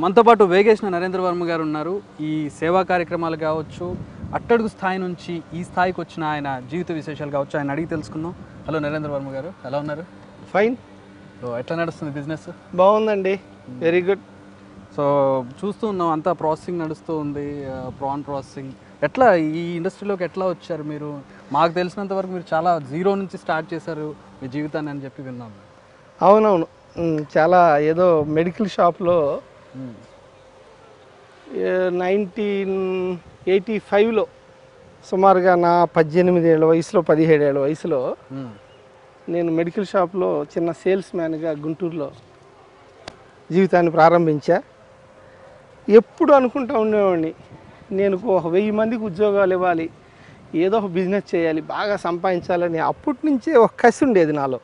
మనతో పాటు వేగేసిన నరేంద్ర వర్మ గారు ఉన్నారు ఈ సేవా కార్యక్రమాలు కావచ్చు అట్టడుగు స్థాయి నుంచి ఈ స్థాయికి వచ్చిన ఆయన జీవిత విశేషాలు కావచ్చు ఆయన అడిగి తెలుసుకుందాం హలో నరేంద్ర వర్మ గారు ఎలా ఉన్నారు ఫైన్ సో ఎట్లా నడుస్తుంది బిజినెస్ బాగుందండి వెరీ గుడ్ సో చూస్తూ ఉన్నాం అంతా ప్రాసెసింగ్ నడుస్తూ ఉంది ప్రాన్ ప్రాసెసింగ్ ఎట్లా ఈ ఇండస్ట్రీలోకి ఎట్లా వచ్చారు మీరు మాకు తెలిసినంత వరకు మీరు చాలా జీరో నుంచి స్టార్ట్ చేశారు మీ జీవితాన్ని అని చెప్పి విన్నాం అవునవును ఉమ్, చాలా ఏదో మెడికల్ షాప్లో నైన్టీన్ ఎయిటీ ఫైవ్లో సుమారుగా నా పద్దెనిమిది ఏళ్ళ వయసులో పదిహేడు ఏళ్ళ వయసులో నేను మెడికల్ షాప్లో చిన్న సేల్స్ మ్యాన్గా గుంటూరులో జీవితాన్ని ప్రారంభించా ఎప్పుడు అనుకుంటా ఉండేవాడిని నేను ఒక వెయ్యి మందికి ఉద్యోగాలు ఇవ్వాలి ఏదో ఒక బిజినెస్ చేయాలి బాగా సంపాదించాలని అప్పటి నుంచే ఒక కసి ఉండేది నాలో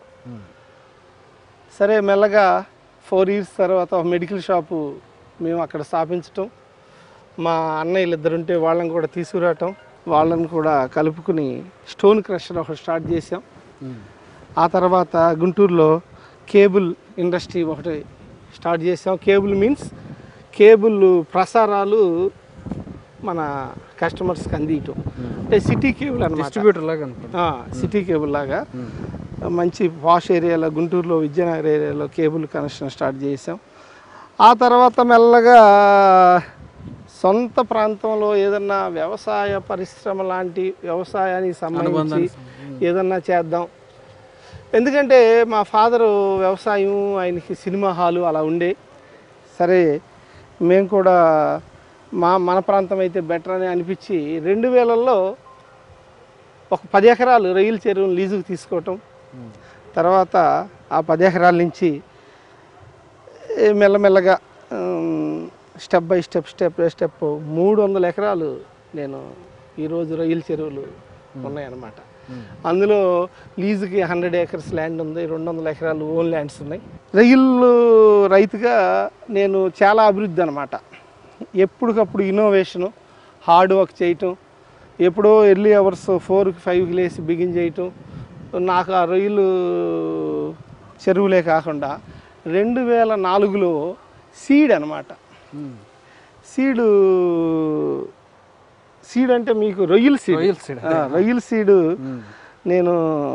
సరే మెల్లగా ఫోర్ ఇయర్స్ తర్వాత ఒక మెడికల్ షాపు మేము అక్కడ స్థాపించటం మా అన్నయ్యలు ఇద్దరుంటే వాళ్ళని కూడా తీసుకురావటం వాళ్ళని కూడా కలుపుకుని స్టోన్ క్రషర్ ఒకటి స్టార్ట్ చేసాం ఆ తర్వాత గుంటూరులో కేబుల్ ఇండస్ట్రీ ఒకటి స్టార్ట్ చేసాం కేబుల్ మీన్స్ కేబుల్ ప్రసారాలు మన కస్టమర్స్కి అందియటం అంటే సిటీ కేబుల్ అనమాట డిస్ట్రిబ్యూటర్ లాగా అనుకుంటా సిటీ కేబుల్ లాగా మంచి వాష్ ఏరియాలో గుంటూరులో విద్యానగర్ ఏరియాలో కేబుల్ కనెక్షన్ స్టార్ట్ చేసాం ఆ తర్వాత మెల్లగా సొంత ప్రాంతంలో ఏదన్నా వ్యవసాయ పరిశ్రమ లాంటి వ్యవసాయానికి సంబంధించి అనుబంధానికి ఏదన్నా చేద్దాం ఎందుకంటే మా ఫాదరు వ్యవసాయం ఆయనకి సినిమా హాలు అలా ఉండే సరే మేము కూడా మా మన ప్రాంతం అయితే బెటర్ అని అనిపించి రెండు వేలల్లో ఒక పది ఎకరాలు రొయ్యల చెరువును లీజుకు తీసుకోవటం తర్వాత ఆ పది ఎకరాల నుంచి ఏ మెల్లమెల్లగా step by step step by step మూడు వందల ఎకరాలు నేను ఈరోజు రొయ్యల చెరువులు ఉన్నాయన్నమాట అందులో లీజుకి హండ్రెడ్ ఏకర్స్ ల్యాండ్ ఉంది రెండు వందల ఎకరాలు ఓన్ ల్యాండ్స్ ఉన్నాయి రొయ్యలు రైతుగా నేను చాలా అభివృద్ధి అనమాట ఎప్పటికప్పుడు ఇన్నోవేషను హార్డ్ వర్క్ చేయటం ఎప్పుడో ఎర్లీ అవర్స్ ఫోర్కి ఫైవ్కి లేసి బిగిన్ చేయటం నాకు ఆ రొయ్యలు చెరువులే కాకుండా రెండు వేల నాలుగులో సీడ్ అనమాట సీడు సీడ్ అంటే మీకు రొయ్యల సీడ్ రొయ్యల seed, ఆ, రొయ్యల సీడు నేను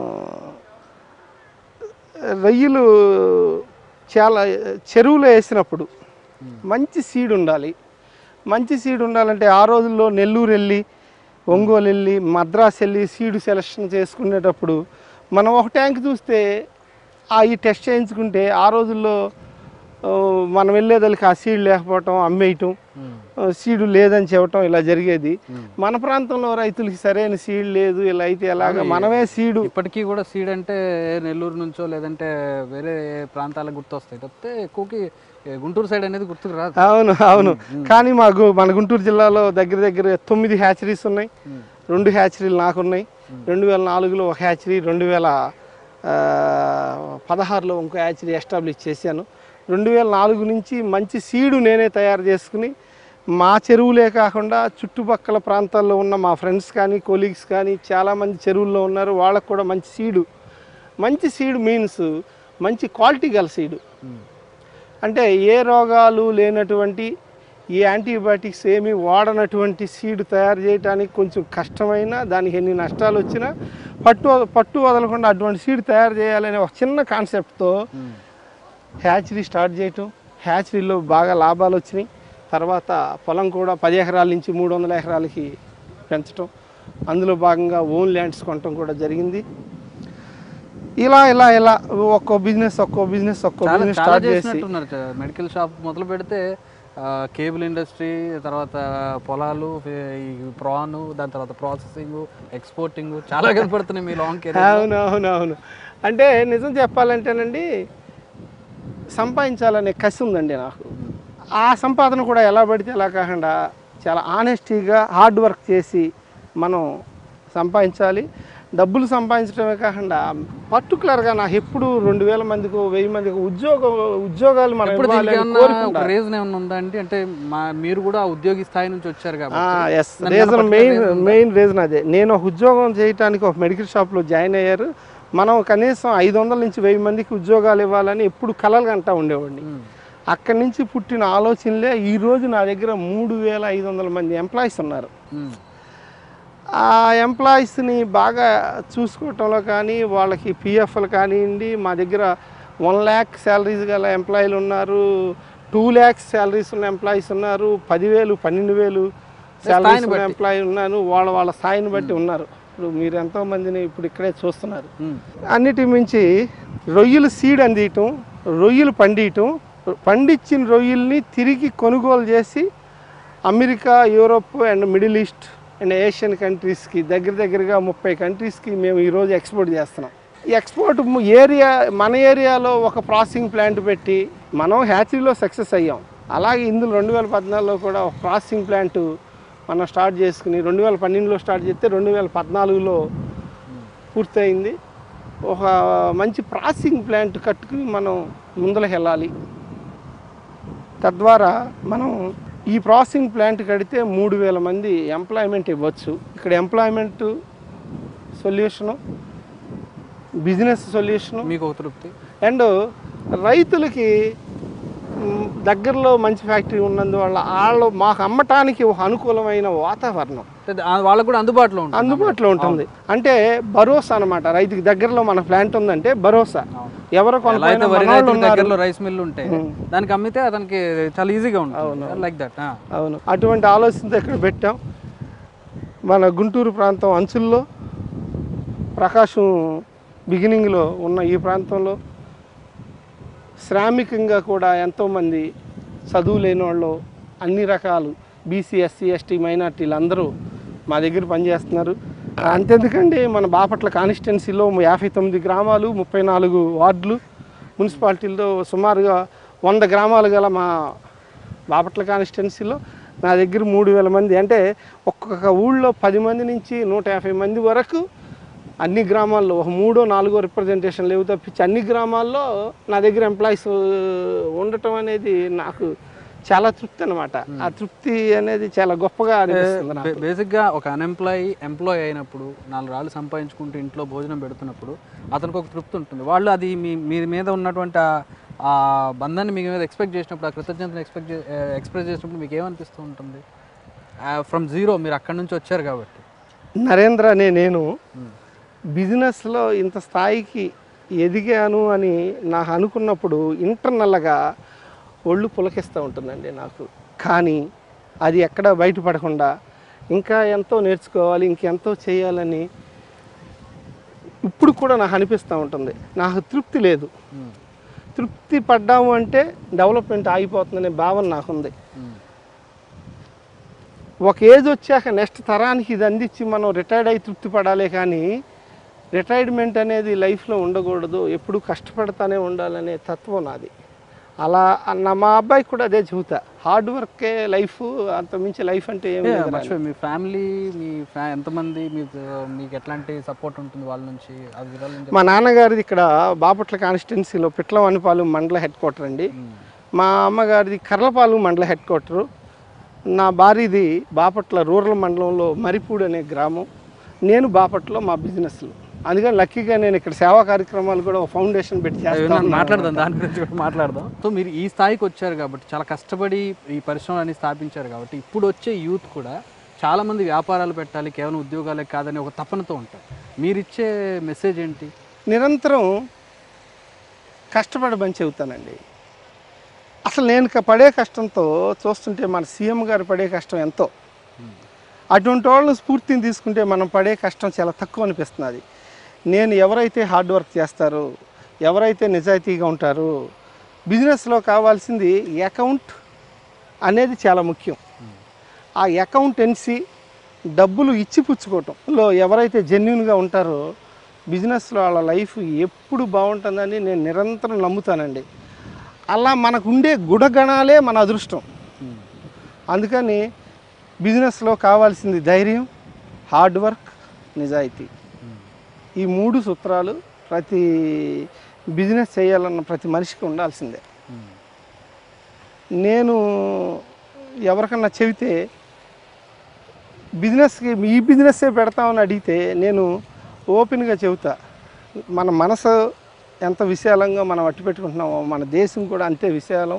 రొయ్యలు చాలా చెరువులో వేసినప్పుడు మంచి సీడ్ ఉండాలి మంచి సీడ్ ఉండాలంటే ఆ రోజుల్లో నెల్లూరు వెళ్ళి ఒంగోలు వెళ్ళి మద్రాస్ వెళ్ళి సీడ్ సెలెక్షన్ చేసుకునేటప్పుడు మనం ఒక ట్యాంక్ చూస్తే ఆ ఈ టెస్ట్ చేయించుకుంటే ఆ రోజుల్లో ఆ, మనం వెళ్ళేదానికి ఆ సీడ్ లేకపోవటం అమ్మేయటం ఆ, సీడు లేదని చెప్పటం ఇలా జరిగేది మన ప్రాంతంలో రైతులకి సరైన సీడ్ లేదు ఇలా అయితే ఎలాగ మనమే సీడు ఇప్పటికీ కూడా సీడ్ అంటే నెల్లూరు నుంచో లేదంటే వేరే ప్రాంతాలకు గుర్తొస్తాయి తప్పితే ఎక్కువకి ఏ, గుంటూరు సైడ్ అనేది గుర్తుకు రాదు అవును అవును కానీ మాకు మన గుంటూరు జిల్లాలో దగ్గర దగ్గర తొమ్మిది హ్యాచరీస్ ఉన్నాయి రెండు హ్యాచరీలు నాకున్నాయి రెండు వేల నాలుగులో ఒక హ్యాచరీ రెండు వేల ఆ, పదహారులో ఇంకో హ్యాచరీ ఎస్టాబ్లిష్ చేశాను రెండు వేల నాలుగు నుంచి మంచి సీడు నేనే తయారు చేసుకుని మా చెరువులే కాకుండా చుట్టుపక్కల ప్రాంతాల్లో ఉన్న మా ఫ్రెండ్స్ కానీ కొలీగ్స్ కానీ చాలామంది చెరువుల్లో ఉన్నారు వాళ్ళకు కూడా మంచి సీడు మంచి సీడ్ మీన్స్ మంచి క్వాలిటీ గల సీడు అంటే ఏ రోగాలు లేనటువంటి ఈ యాంటీబయాటిక్స్ ఏమీ వాడనటువంటి సీడ్ తయారు చేయడానికి కొంచెం కష్టమైన దానికి ఎన్ని నష్టాలు వచ్చినా పట్టు పట్టు వదలకుండా అటువంటి సీడ్ తయారు చేయాలనే ఒక చిన్న కాన్సెప్ట్తో హ్యాచరీ స్టార్ట్ చేయటం హ్యాచరీలో బాగా లాభాలు వచ్చినాయి తర్వాత పొలం కూడా పది ఎకరాల నుంచి మూడు వందల ఎకరాలకి పెంచటం అందులో భాగంగా ఓన్ ల్యాండ్స్ కొనటం కూడా జరిగింది ఇలా ఇలా ఇలా ఒక్కో బిజినెస్ ఒక్కో బిజినెస్ ఒక్కో చాలా బిజినెస్ చాలా స్టార్ట్ చేసి చేసినట్టున్నారు చ- మెడికల్ షాప్ మొదలు పెడితే ఆ, కేబుల్ ఇండస్ట్రీ తర్వాత పొలాలు ఫే- ఈ ప్రాన్ దాని తర్వాత ప్రాసెసింగ్ ఎక్స్పోర్టింగ్ చాలా కనపడుతున్నాయి మీ లాంగ్ కెరీర్ అవును అవును అవును అంటే నిజం చెప్పాలంటేనండి సంపాదించాలనే కసి ఉందండి నాకు ఆ సంపాదన కూడా ఎలా పడితే ఎలా కాకుండా చాలా ఆనెస్టీగా హార్డ్ వర్క్ చేసి మనం సంపాదించాలి డబ్బులు సంపాదించడమే కాకుండా పర్టికులర్గా నాకు ఎప్పుడు రెండు వేల మందికి వెయ్యి మందికి ఉద్యోగ ఉద్యోగాలు మనం ఇప్పుడు ఇవ్వాలి దీనికి అని ఏమన్నా ఒక కోరుకుంటా. రీజన్ ఏమన్నా ఉందా అంటే అంటే మా మీరు కూడా ఆ ఉద్యోగి స్థాయి నుంచి వచ్చారు కాబట్టి yes reason main main reason అదే నేను ఒక ఉద్యోగం చేయడానికి ఒక మెడికల్ షాప్లో జాయిన్ అయ్యారు మనం కనీసం ఐదు వందల నుంచి వెయ్యి మందికి ఉద్యోగాలు ఇవ్వాలని ఎప్పుడు కలలు కంటా ఉండేవాడిని అక్కడి నుంచి పుట్టిన ఆలోచనలే ఈరోజు నా దగ్గర మూడు వేల ఐదు వందల మంది ఎంప్లాయీస్ ఉన్నారు మ్మ్. ఆ ఎంప్లాయీస్ని బాగా చూసుకోవటంలో కానీ వాళ్ళకి పిఎఫ్లు కానివ్వండి మా దగ్గర వన్ ల్యాక్ శాలరీస్ గల ఎంప్లాయీలు ఉన్నారు టూ ల్యాక్స్ శాలరీస్ ఉన్న ఎంప్లాయీస్ ఉన్నారు పదివేలు పన్నెండు వేలు శాలరీస్ ఉన్న బట్టి. ఎంప్లాయీ ఉన్నారు వాళ్ళ వాళ్ళ స్థాయిని బట్టి ఉన్నారు ఇప్పుడు మీరు ఎంతో మందిని ఇప్పుడు ఇక్కడే చూస్తున్నారు మ్మ్. అన్నిటి మించి రొయ్యలు సీడ్ అందియటం రొయ్యలు పండియటం పండించిన రొయ్యల్ని తిరిగి కొనుగోలు చేసి America Europe and middle east and Asian కంట్రీస్కి దగ్గర దగ్గరగా ముప్పై కంట్రీస్కి మేము ఈరోజు ఎక్స్పోర్ట్ చేస్తున్నాం ఈ ఎక్స్పోర్ట్ ము- ఏరియా మన ఏరియాలో ఒక ప్రాసెసింగ్ ప్లాంట్ పెట్టి మనం హ్యాచరీలో సక్సెస్ అయ్యాం అలాగే ఇందులో రెండు వేల పద్నాలుగులో కూడా ఒక ప్రాసెసింగ్ ప్లాంట్ మనం స్టార్ట్ చేసుకుని రెండు వేల పన్నెండులో స్టార్ట్ చేస్తే రెండు వేల పద్నాలుగులో పూర్తయింది ఒక మంచి ప్రాసెసింగ్ ప్లాంట్ కట్టుకుని మనం ముందరకు వెళ్ళాలి తద్వారా మనం ఈ ప్రాసెసింగ్ ప్లాంట్ కడితే మూడు వేల మంది ఎంప్లాయ్మెంట్ ఇవ్వచ్చు ఇక్కడ ఎంప్లాయ్మెంట్ సొల్యూషను బిజినెస్ సొల్యూషను మీకు ఒక తృప్తి అండ్ రైతులకి మ్, దగ్గరలో మంచి ఫ్యాక్టరీ ఉన్నందువల్ల వాళ్ళు మాకు అమ్మటానికి ఒక అనుకూలమైన వాతావరణం అంటే ఆ- వాళ్ళకు కూడా అందుబాటులో ఉంటుంది అందుబాటులో ఉంటుంది అంటే భరోసా అన్నమాట రైతుకి దగ్గరలో మన ప్లాంట్ ఉందంటే భరోసా ఎవరు ఎలా అయితే కొనుక్కోయినా వరి మనోళ్ళు రైతుల ఉన్నారు దగ్గరలో రైస్ మిల్లు ఉంటే దానికి అమ్మితే అతనికి చాలా ఈజీగా ఉంటుంది లైక్ దట్ అవును అటువంటి ఆలోచనతో ఇక్కడ పెట్టాం మన గుంటూరు ప్రాంతం అంచుల్లో ప్రకాశం బిగినింగ్లో ఉన్న ఈ ప్రాంతంలో శ్రామికంగా కూడా ఎంతోమంది చదువు లేని వాళ్ళు అన్ని రకాలు బీసీ ఎస్సీ ఎస్టీ మైనార్టీలు అందరూ మా దగ్గర పనిచేస్తున్నారు అంతెందుకండి మన బాపట్ల కాన్స్టిట్యున్సీలో యాభై తొమ్మిది గ్రామాలు ముప్పై నాలుగు వార్డులు మున్సిపాలిటీల్లో సుమారుగా వంద గ్రామాలు గల మా బాపట్ల కాన్స్టిట్యున్సీలో నా దగ్గర మూడు వేల మంది అంటే ఒక్కొక్క ఊళ్ళో పది మంది నుంచి నూట యాభై మంది వరకు అన్ని గ్రామాల్లో ఒక మూడో నాలుగో రిప్రజెంటేషన్ లేవు తప్పించి అన్ని గ్రామాల్లో నా దగ్గర ఎంప్లాయీస్ ఉండటం అనేది నాకు చాలా తృప్తి అనమాట ఆ తృప్తి అనేది చాలా గొప్పగా అనిపిస్తుంది నాకు బేసిక్ గా ఒక అన్ఎంప్లాయీ ఎంప్లాయ్ అయినప్పుడు నాలుగు రాళ్ళు సంపాదించుకుంటూ ఇంట్లో భోజనం పెడుతున్నప్పుడు అతనికి ఒక తృప్తి ఉంటుంది వాళ్ళు అది మీ మీ మీద ఉన్నటువంటి ఆ- ఆ బంధాన్ని మీ మీద ఎక్స్పెక్ట్ చేసినప్పుడు ఆ కృతజ్ఞతను ఎక్స్పెక్ట్ ఎక్స్ప్రెస్ చేసినప్పుడు మీకు ఏమనిపిస్తూ ఉంటుంది ఫ్రమ్ జీరో మీరు అక్కడి నుంచి వచ్చారు కాబట్టి నరేంద్ర అనే నేను బిజినెస్లో ఇంత స్థాయికి ఎదిగాను అని నాకు అనుకున్నప్పుడు ఇంటర్నల్గా ఒళ్ళు పులకిస్తూ ఉంటుందండి నాకు కానీ అది ఎక్కడ బయటపడకుండా ఇంకా ఎంతో నేర్చుకోవాలి ఇంకెంతో చేయాలని ఇప్పుడు కూడా నాకు అనిపిస్తూ ఉంటుంది నాకు తృప్తి లేదు తృప్తి పడ్డాము అంటే డెవలప్మెంట్ ఆగిపోతుందనే భావన నాకుంది ఒక ఏజ్ వచ్చాక నెక్స్ట్ తరానికి ఇది అందించి మనం రిటైర్డ్ అయి తృప్తి పడాలి కానీ రిటైర్మెంట్ అనేది లైఫ్లో ఉండకూడదు ఎప్పుడు కష్టపడతానే ఉండాలనే తత్వం నాది అలా అన్న మా అబ్బాయికి కూడా అదే చెబుతా హార్డ్ వర్కే లైఫ్ అంత మించి లైఫ్ అంటే ఏమి లేదు మర్చిపోయి మీ ఫ్యామిలీ మీ ఫ్యా ఎంతమంది మీకు మీకు ఎట్లాంటి సపోర్ట్ ఉంటుంది వాళ్ళ నుంచి అది వివరాలు మా నాన్నగారిది ఇక్కడ బాపట్ల కాన్స్టిట్యున్సీలో పిట్లవనిపాలెం మండల హెడ్ క్వార్టర్ అండి మా అమ్మగారిది కర్లపాలెం మండల హెడ్ క్వార్టరు నా భార్యది బాపట్ల రూరల్ మండలంలో మరిపూడి అనే గ్రామం నేను బాపట్ల మా బిజినెస్లో అందుకని లక్కీగా నేను ఇక్కడ సేవా కార్యక్రమాలు కూడా ఒక ఫౌండేషన్ పెట్టి చేస్తాను మాట్లాడదాం దాని గురించి కూడా మాట్లాడదాం సో మీరు ఈ స్థాయికి వచ్చారు కాబట్టి చాలా కష్టపడి ఈ పరిశ్రమని స్థాపించారు కాబట్టి ఇప్పుడు వచ్చే యూత్ కూడా చాలా మంది వ్యాపారాలు పెట్టాలి కేవలం ఉద్యోగాలే కాదని ఒక తపనతో ఉంటారు మీరు ఇచ్చే మెసేజ్ ఏంటి నిరంతరం కష్టపడమని చెబుతానండి అసలు నేను క- పడే కష్టంతో చూస్తుంటే మన సీఎం గారు పడే కష్టం ఎంతో అటువంటి వాళ్ళని స్ఫూర్తిని తీసుకుంటే మనం పడే కష్టం చాలా తక్కువ అనిపిస్తున్నది నేను ఎవరైతే హార్డ్ వర్క్ చేస్తారో ఎవరైతే నిజాయితీగా ఉంటారో బిజినెస్లో కావాల్సింది అకౌంట్ అనేది చాలా ముఖ్యం ఆ అకౌంటెన్సీ డబ్బులు ఇచ్చి పుచ్చుకోవటంలో ఎవరైతే జెన్యున్గా ఉంటారో బిజినెస్లో వాళ్ళ లైఫ్ ఎప్పుడు బాగుంటుందని నేను నిరంతరం నమ్ముతానండి అలా మనకు ఉండే గుణగణాలే మన అదృష్టం అందుకని బిజినెస్లో కావాల్సింది ధైర్యం హార్డ్ వర్క్ నిజాయితీ ఈ మూడు సూత్రాలు ప్రతి బిజినెస్ చేయాలన్న ప్రతి మనిషికి ఉండాల్సిందే నేను ఎవరికన్నా చెబితే బిజినెస్కి ఈ బిజినెస్సే పెడతామని అడిగితే నేను ఓపెన్గా చెబుతా మన మనసు ఎంత విశాలంగా మనం అట్టి పెట్టుకుంటున్నామో మన దేశం కూడా అంతే విశాలం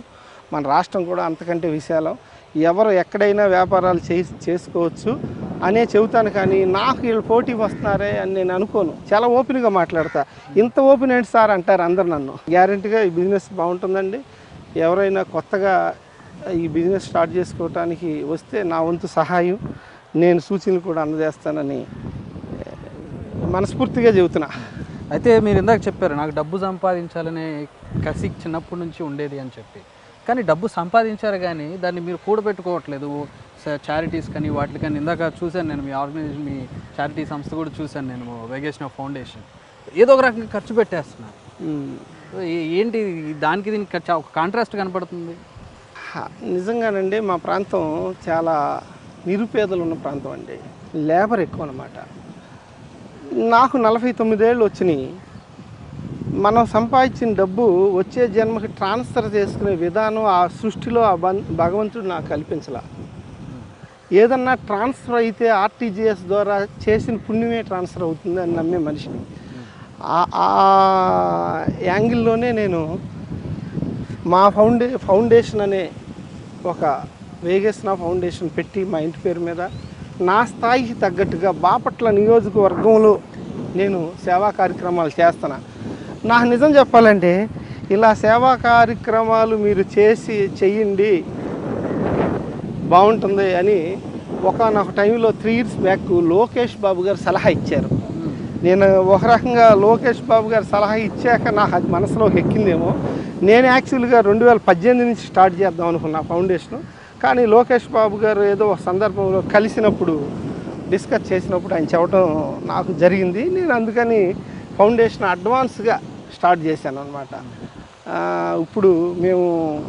మన రాష్ట్రం కూడా అంతకంటే విశాలం ఎవరు ఎక్కడైనా వ్యాపారాలు చే చేసుకోవచ్చు అనే చెబుతాను కానీ నాకు వీళ్ళు పోటీ వస్తున్నారే అని నేను అనుకోను చాలా ఓపెన్గా మాట్లాడతా ఇంత ఓపెన్ ఏంటి సార్ అంటారు అందరు నన్ను గ్యారెంటీగా ఈ బిజినెస్ బాగుంటుందండి ఎవరైనా కొత్తగా ఈ బిజినెస్ స్టార్ట్ చేసుకోవటానికి వస్తే నా వంతు సహాయం నేను సూచనలు కూడా అందజేస్తానని ఏ, మనస్ఫూర్తిగా చెబుతున్నా అయితే మీరు ఇందాక చెప్పారు నాకు డబ్బు సంపాదించాలనే కసి చిన్నప్పటి నుంచి ఉండేది అని చెప్పి కానీ డబ్బు సంపాదించారు కానీ దాన్ని మీరు కూడబెట్టుకోవట్లేదు చారిటీస్ కానీ వాటికి కానీ ఇందాక చూశాను నేను మీ ఆర్గనైజేషన్ మీ చారిటీ సంస్థ కూడా చూశాను నేను వెగేషన్ ఫౌండేషన్ ఏదో ఒక రకంగా ఖర్చు పెట్టేస్తున్నారు ఉమ్. సో ఏ- ఏంటి దానికి దీనికి ఖర్చు ఒక కాంట్రాస్ట్ కనపడుతుంది హా, నిజంగానండి మా ప్రాంతం చాలా నిరుపేదలు ఉన్న ప్రాంతం అండి లేబర్ ఎక్కువ అన్నమాట నాకు నలభై తొమ్మిదేళ్ళు వచ్చినాయి మనం సంపాదించిన డబ్బు వచ్చే జన్మకి ట్రాన్స్ఫర్ చేసుకునే విధానం ఆ సృష్టిలో ఆ బన్ భగవంతుడు నాకు కల్పించలా ఏదన్నా ట్రాన్స్ఫర్ అయితే ఆర్టీజీఎస్ ద్వారా చేసిన పుణ్యమే ట్రాన్స్ఫర్ అవుతుంది అని నమ్మే మనిషిని ఆ- ఆ యాంగిల్లోనే నేను మా ఫౌండే ఫౌండేషన్ అనే ఒక వేగేసిన ఫౌండేషన్ పెట్టి మా ఇంటి పేరు మీద నా స్థాయికి తగ్గట్టుగా బాపట్ల నియోజకవర్గంలో నేను సేవా కార్యక్రమాలు చేస్తున్నా నాకు నిజం చెప్పాలంటే ఇలా సేవా కార్యక్రమాలు మీరు చేసి చెయ్యండి బాగుంటుంది అని ఒకనొక టైంలో three years back Lokesh Babu garu సలహా ఇచ్చారు నేను ఒక రకంగా లోకేష్ బాబు గారు సలహా ఇచ్చాక నాకు అది మనసులోకి ఎక్కిందేమో నేను యాక్చువల్గా రెండు వేల పద్దెనిమిది నుంచి స్టార్ట్ చేద్దాం అనుకున్నా ఫౌండేషన్ కానీ లోకేష్ బాబు గారు ఏదో ఒక సందర్భంలో కలిసినప్పుడు డిస్కస్ చేసినప్పుడు ఆయన చెప్పడం నాకు జరిగింది నేను అందుకని ఫౌండేషన్ అడ్వాన్స్గా స్టార్ట్ చేశాను అనమాట ఇప్పుడు మేము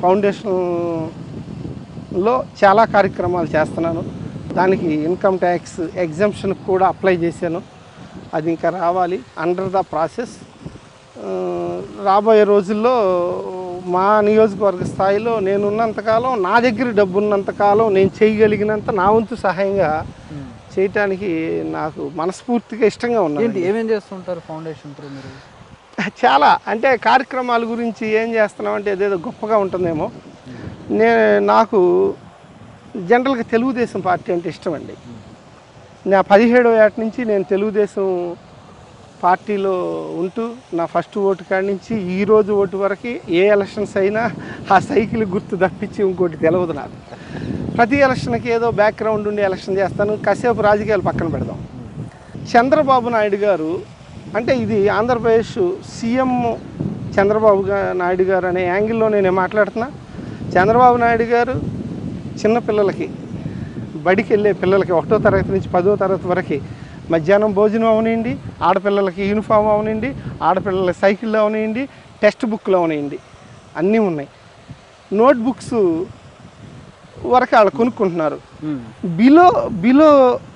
ఫౌండేషన్లో చాలా కార్యక్రమాలు చేస్తున్నాను దానికి ఇన్కమ్ ట్యాక్స్ ఎగ్జంప్షన్ కూడా అప్లై చేశాను అది ఇంకా రావాలి అండర్ ద ప్రాసెస్ రాబోయే రోజుల్లో మా నియోజకవర్గ స్థాయిలో నేనున్నంతకాలం నా దగ్గర డబ్బు ఉన్నంతకాలం నేను చేయగలిగినంత నా వంతు సహాయంగా చేయటానికి నాకు మనస్ఫూర్తిగా ఇష్టంగా ఏంటి ఉన్నాను ఏమేం చేస్తుంటారు ఫౌండేషన్ త్రూ మీరు చాలా అంటే కార్యక్రమాల గురించి ఏం చేస్తున్నాం అంటే అదేదో గొప్పగా ఉంటుందేమో నే నాకు జనరల్గా తెలుగుదేశం పార్టీ అంటే ఇష్టం అండి నా పదిహేడవ ఏట నుంచి నేను తెలుగుదేశం పార్టీలో ఉంటూ నా ఫస్ట్ ఓటు కాడి నుంచి ఈ రోజు ఓటు వరకు ఏ ఎలక్షన్స్ అయినా ఆ సైకిల్ గుర్తు తప్పించి ఇంకోటి తెలియదు నాకు ప్రతి ఎలక్షన్కి ఏదో బ్యాక్గ్రౌండ్ ఉండి ఎలక్షన్ చేస్తాను కాసేపు రాజకీయాలు పక్కన పెడదాం చంద్రబాబు నాయుడు గారు అంటే ఇది ఆంధ్రప్రదేశ్ సీఎం చంద్రబాబు గా- నాయుడు గారు అనే యాంగిల్లో నేను మాట్లాడుతున్నా చంద్రబాబు నాయుడు గారు చిన్నపిల్లలకి బడికి వెళ్ళే పిల్లలకి ఒకటో తరగతి నుంచి పదో తరగతి వరకు మధ్యాహ్నం భోజనం అవనివ్వండి ఆడపిల్లలకి యూనిఫామ్ అవనివ్వండి ఆడపిల్లలకి సైకిళ్ళు అవనివ్వండి టెక్స్ట్ బుక్లు అవనివ్వండి అన్నీ ఉన్నాయి నోట్ బుక్స్ వరకు వాళ్ళు కొనుక్కుంటున్నారు మ్మ్. బిలో బిలో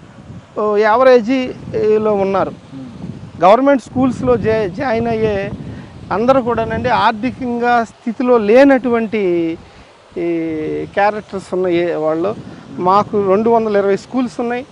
యావరేజీలో ఉన్నారు గవర్నమెంట్ స్కూల్స్లో జా జాయిన్ అయ్యే అందరూ కూడానండి ఆర్థికంగా స్థితిలో లేనటువంటి ఈ క్యారెక్టర్స్ ఉన్నాయి వాళ్ళు మాకు రెండు వందల ఇరవై స్కూల్స్ ఉన్నాయి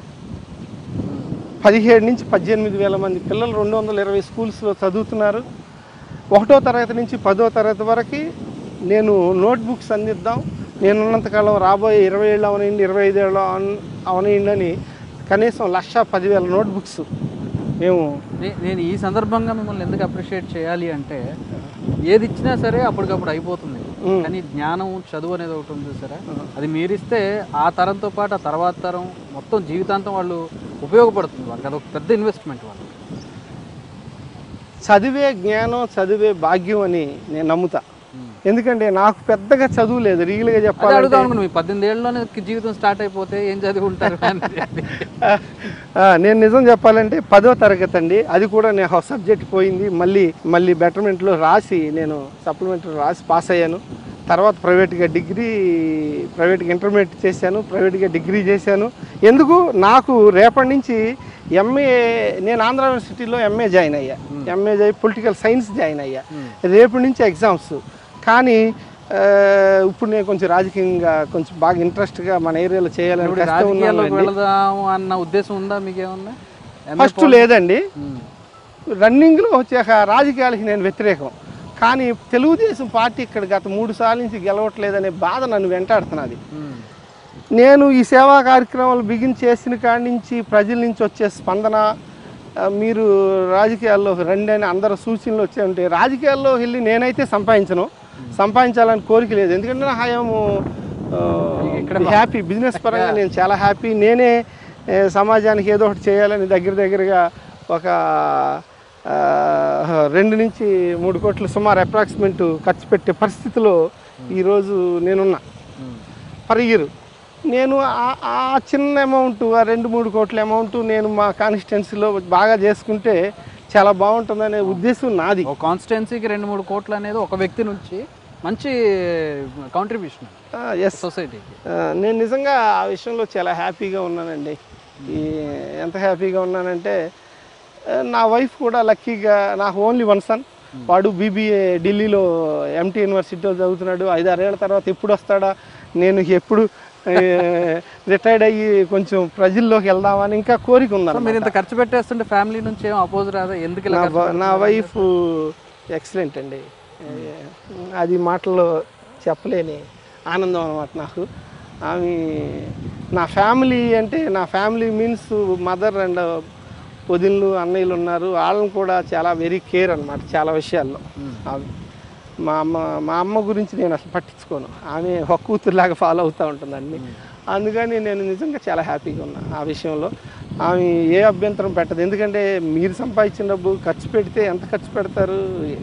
పదిహేడు నుంచి పద్దెనిమిది వేల మంది పిల్లలు రెండు వందల ఇరవై స్కూల్స్లో చదువుతున్నారు ఒకటో తరగతి నుంచి పదో తరగతి వరకు నేను నోట్ బుక్స్ అందిద్దాం నేను ఉన్నంతకాలం రాబోయే ఇరవై ఏళ్ళు అవనండి ఇరవై ఐదు ఏళ్ళు అవన- అవనండి అని కనీసం లక్ష పదివేల నోట్ బుక్స్ మేము నే- నేను ఈ సందర్భంగా మిమ్మల్ని ఎందుకు అప్రిషియేట్ చేయాలి అంటే ఏది ఇచ్చినా సరే అప్పటికప్పుడు అయిపోతుంది మ్మ్. కానీ జ్ఞానం చదువు అనేది ఒకటి ఉంది సరే అది మీరిస్తే ఆ తరంతో పాటు ఆ తర్వాత తరం మొత్తం జీవితాంతం వాళ్ళు ఉపయోగపడుతుంది వాళ్ళకి అదొక పెద్ద ఇన్వెస్ట్మెంట్ వాళ్ళు చదివే జ్ఞానం చదివే భాగ్యం అని నేను నమ్ముతా ఎందుకంటే నాకు పెద్దగా చదువు లేదు రియల్గా అదే చెప్పాలంటే అడుగుదాం అనుకున్నాను మీ పద్దెనిమిది ఏళ్ళలోనే జీవితం స్టార్ట్ అయిపోతే ఏం చదివి ఉంటారు అని చెప్పి. ఆ, నేను నిజం చెప్పాలంటే పదో తరగతి అండి అది కూడా నేను సబ్జెక్ట్ పోయింది మళ్ళీ మళ్ళీ బెటర్మెంట్లో రాసి నేను సప్లిమెంటరీ రాసి పాస్ అయ్యాను తర్వాత ప్రైవేట్గా డిగ్రీ ప్రైవేట్గా ఇంటర్మీడియట్ చేశాను ప్రైవేట్గా డిగ్రీ చేశాను ఎందుకు నాకు రేపటి నుంచి ఎంఏ నేను ఆంధ్ర యూనివర్సిటీలో ఎంఏ జాయిన్ అయ్యా MA join political science join అయ్యా రేపటి నుంచి ఎగ్జామ్స్ కానీ ఆ, ఇప్పుడు నేను కొంచెం రాజకీయంగా కొంచెం బాగా ఇంట్రెస్ట్గా మన ఏరియాలో చేయాలని ఇప్పుడు కష్టం రాజకీయాల్లోకి ఉన్నానండి. వెళదాము అన్న ఉద్దేశం ఉందా మీకేమన్నా ఫస్ట్ లేదండి మ్మ్. రన్నింగ్లో వచ్చాక రాజకీయాలకి నేను వ్యతిరేకం కానీ తెలుగుదేశం పార్టీ ఇక్కడ గత మూడు సార్లు నుంచి గెలవట్లేదనే బాధ నన్ను వెంటాడుతున్నది ఉమ్. నేను ఈ సేవా కార్యక్రమాలు బిగిన్ చేసిన కాడి నుంచి ప్రజల నుంచి వచ్చే స్పందన ఆ, మీరు రాజకీయాల్లో రండి అని అందరు సూచనలు వచ్చే ఉంటే రాజకీయాల్లో వెళ్ళి నేనైతే సంపాదించను సంపాదించాలని కోరిక లేదు ఎందుకంటే నా హయాము హ్యాపీ బిజినెస్ పరంగా నేను చాలా హ్యాపీ నేనే ఏ, సమాజానికి ఏదో ఒకటి చేయాలని దగ్గర దగ్గరగా ఒక ఆ, రెండు నుంచి మూడు కోట్లు సుమారు అప్రాక్సిమేట్ ఖర్చు పెట్టే పరిస్థితిలో ఈరోజు నేనున్నా ఉమ్. పర్ ఇయర్ నేను ఆ- ఆ చిన్న అమౌంట్ ఆ రెండు మూడు కోట్ల అమౌంట్ నేను మా కాన్స్టిట్యున్సీలో బాగా చేసుకుంటే చాలా బాగుంటుందనే ఉద్దేశం నాది ఒక కాన్స్టిట్యున్సీకి రెండు మూడు కోట్లు అనేది ఒక వ్యక్తి నుంచి మంచి కాంట్రిబ్యూషన్ ఎస్ సొసైటీకి నేను నిజంగా ఆ విషయంలో చాలా హ్యాపీగా ఉన్నానండి ఈ ఎంత హ్యాపీగా ఉన్నానంటే ఆ, నా వైఫ్ కూడా లక్కీగా నాకు ఓన్లీ వన్ సన్ వాడు బీబీఏ ఢిల్లీలో ఎంటీ యూనివర్సిటీలో చదువుతున్నాడు ఐదారేళ్ల తర్వాత ఎప్పుడు వస్తాడా నేను ఎప్పుడు రిటైర్డ్ అయ్యి కొంచెం ప్రజల్లోకి వెళ్దామని ఇంకా కోరిక సో ఉందన్నమాట మీరు ఇంత ఖర్చు పెట్టేస్తుంటే ఫ్యామిలీ నుంచి ఏం అపోజ్ రాదా ఎందుకు ఇలా నా ఖర్చు బ- నా వైఫ్ ఎక్సలెంట్ అండి అది మాటల్లో చెప్పలేని ఆనందం అనమాట నాకు ఆమె నా ఫ్యామిలీ అంటే నా ఫ్యామిలీ మీన్స్ మదర్ అండ్ వదినలు అన్నయ్యలు ఉన్నారు వాళ్ళని కూడా చాలా వెరీ కేర్ అనమాట చాలా విషయాల్లో ఆమె మా అమ్మ మా అమ్మ గురించి నేను అసలు పట్టించుకోను ఆమె ఒక కూతురులాగా ఫాలో అవుతూ ఉంటుంది అన్ని అందుకని నేను నిజంగా చాలా హ్యాపీగా ఉన్నా ఆ విషయంలో ఆమె ఏ అభ్యంతరం పెట్టదు ఎందుకంటే మీరు సంపాదించిన డబ్బు ఖర్చు పెడితే ఎంత ఖర్చు పెడతారు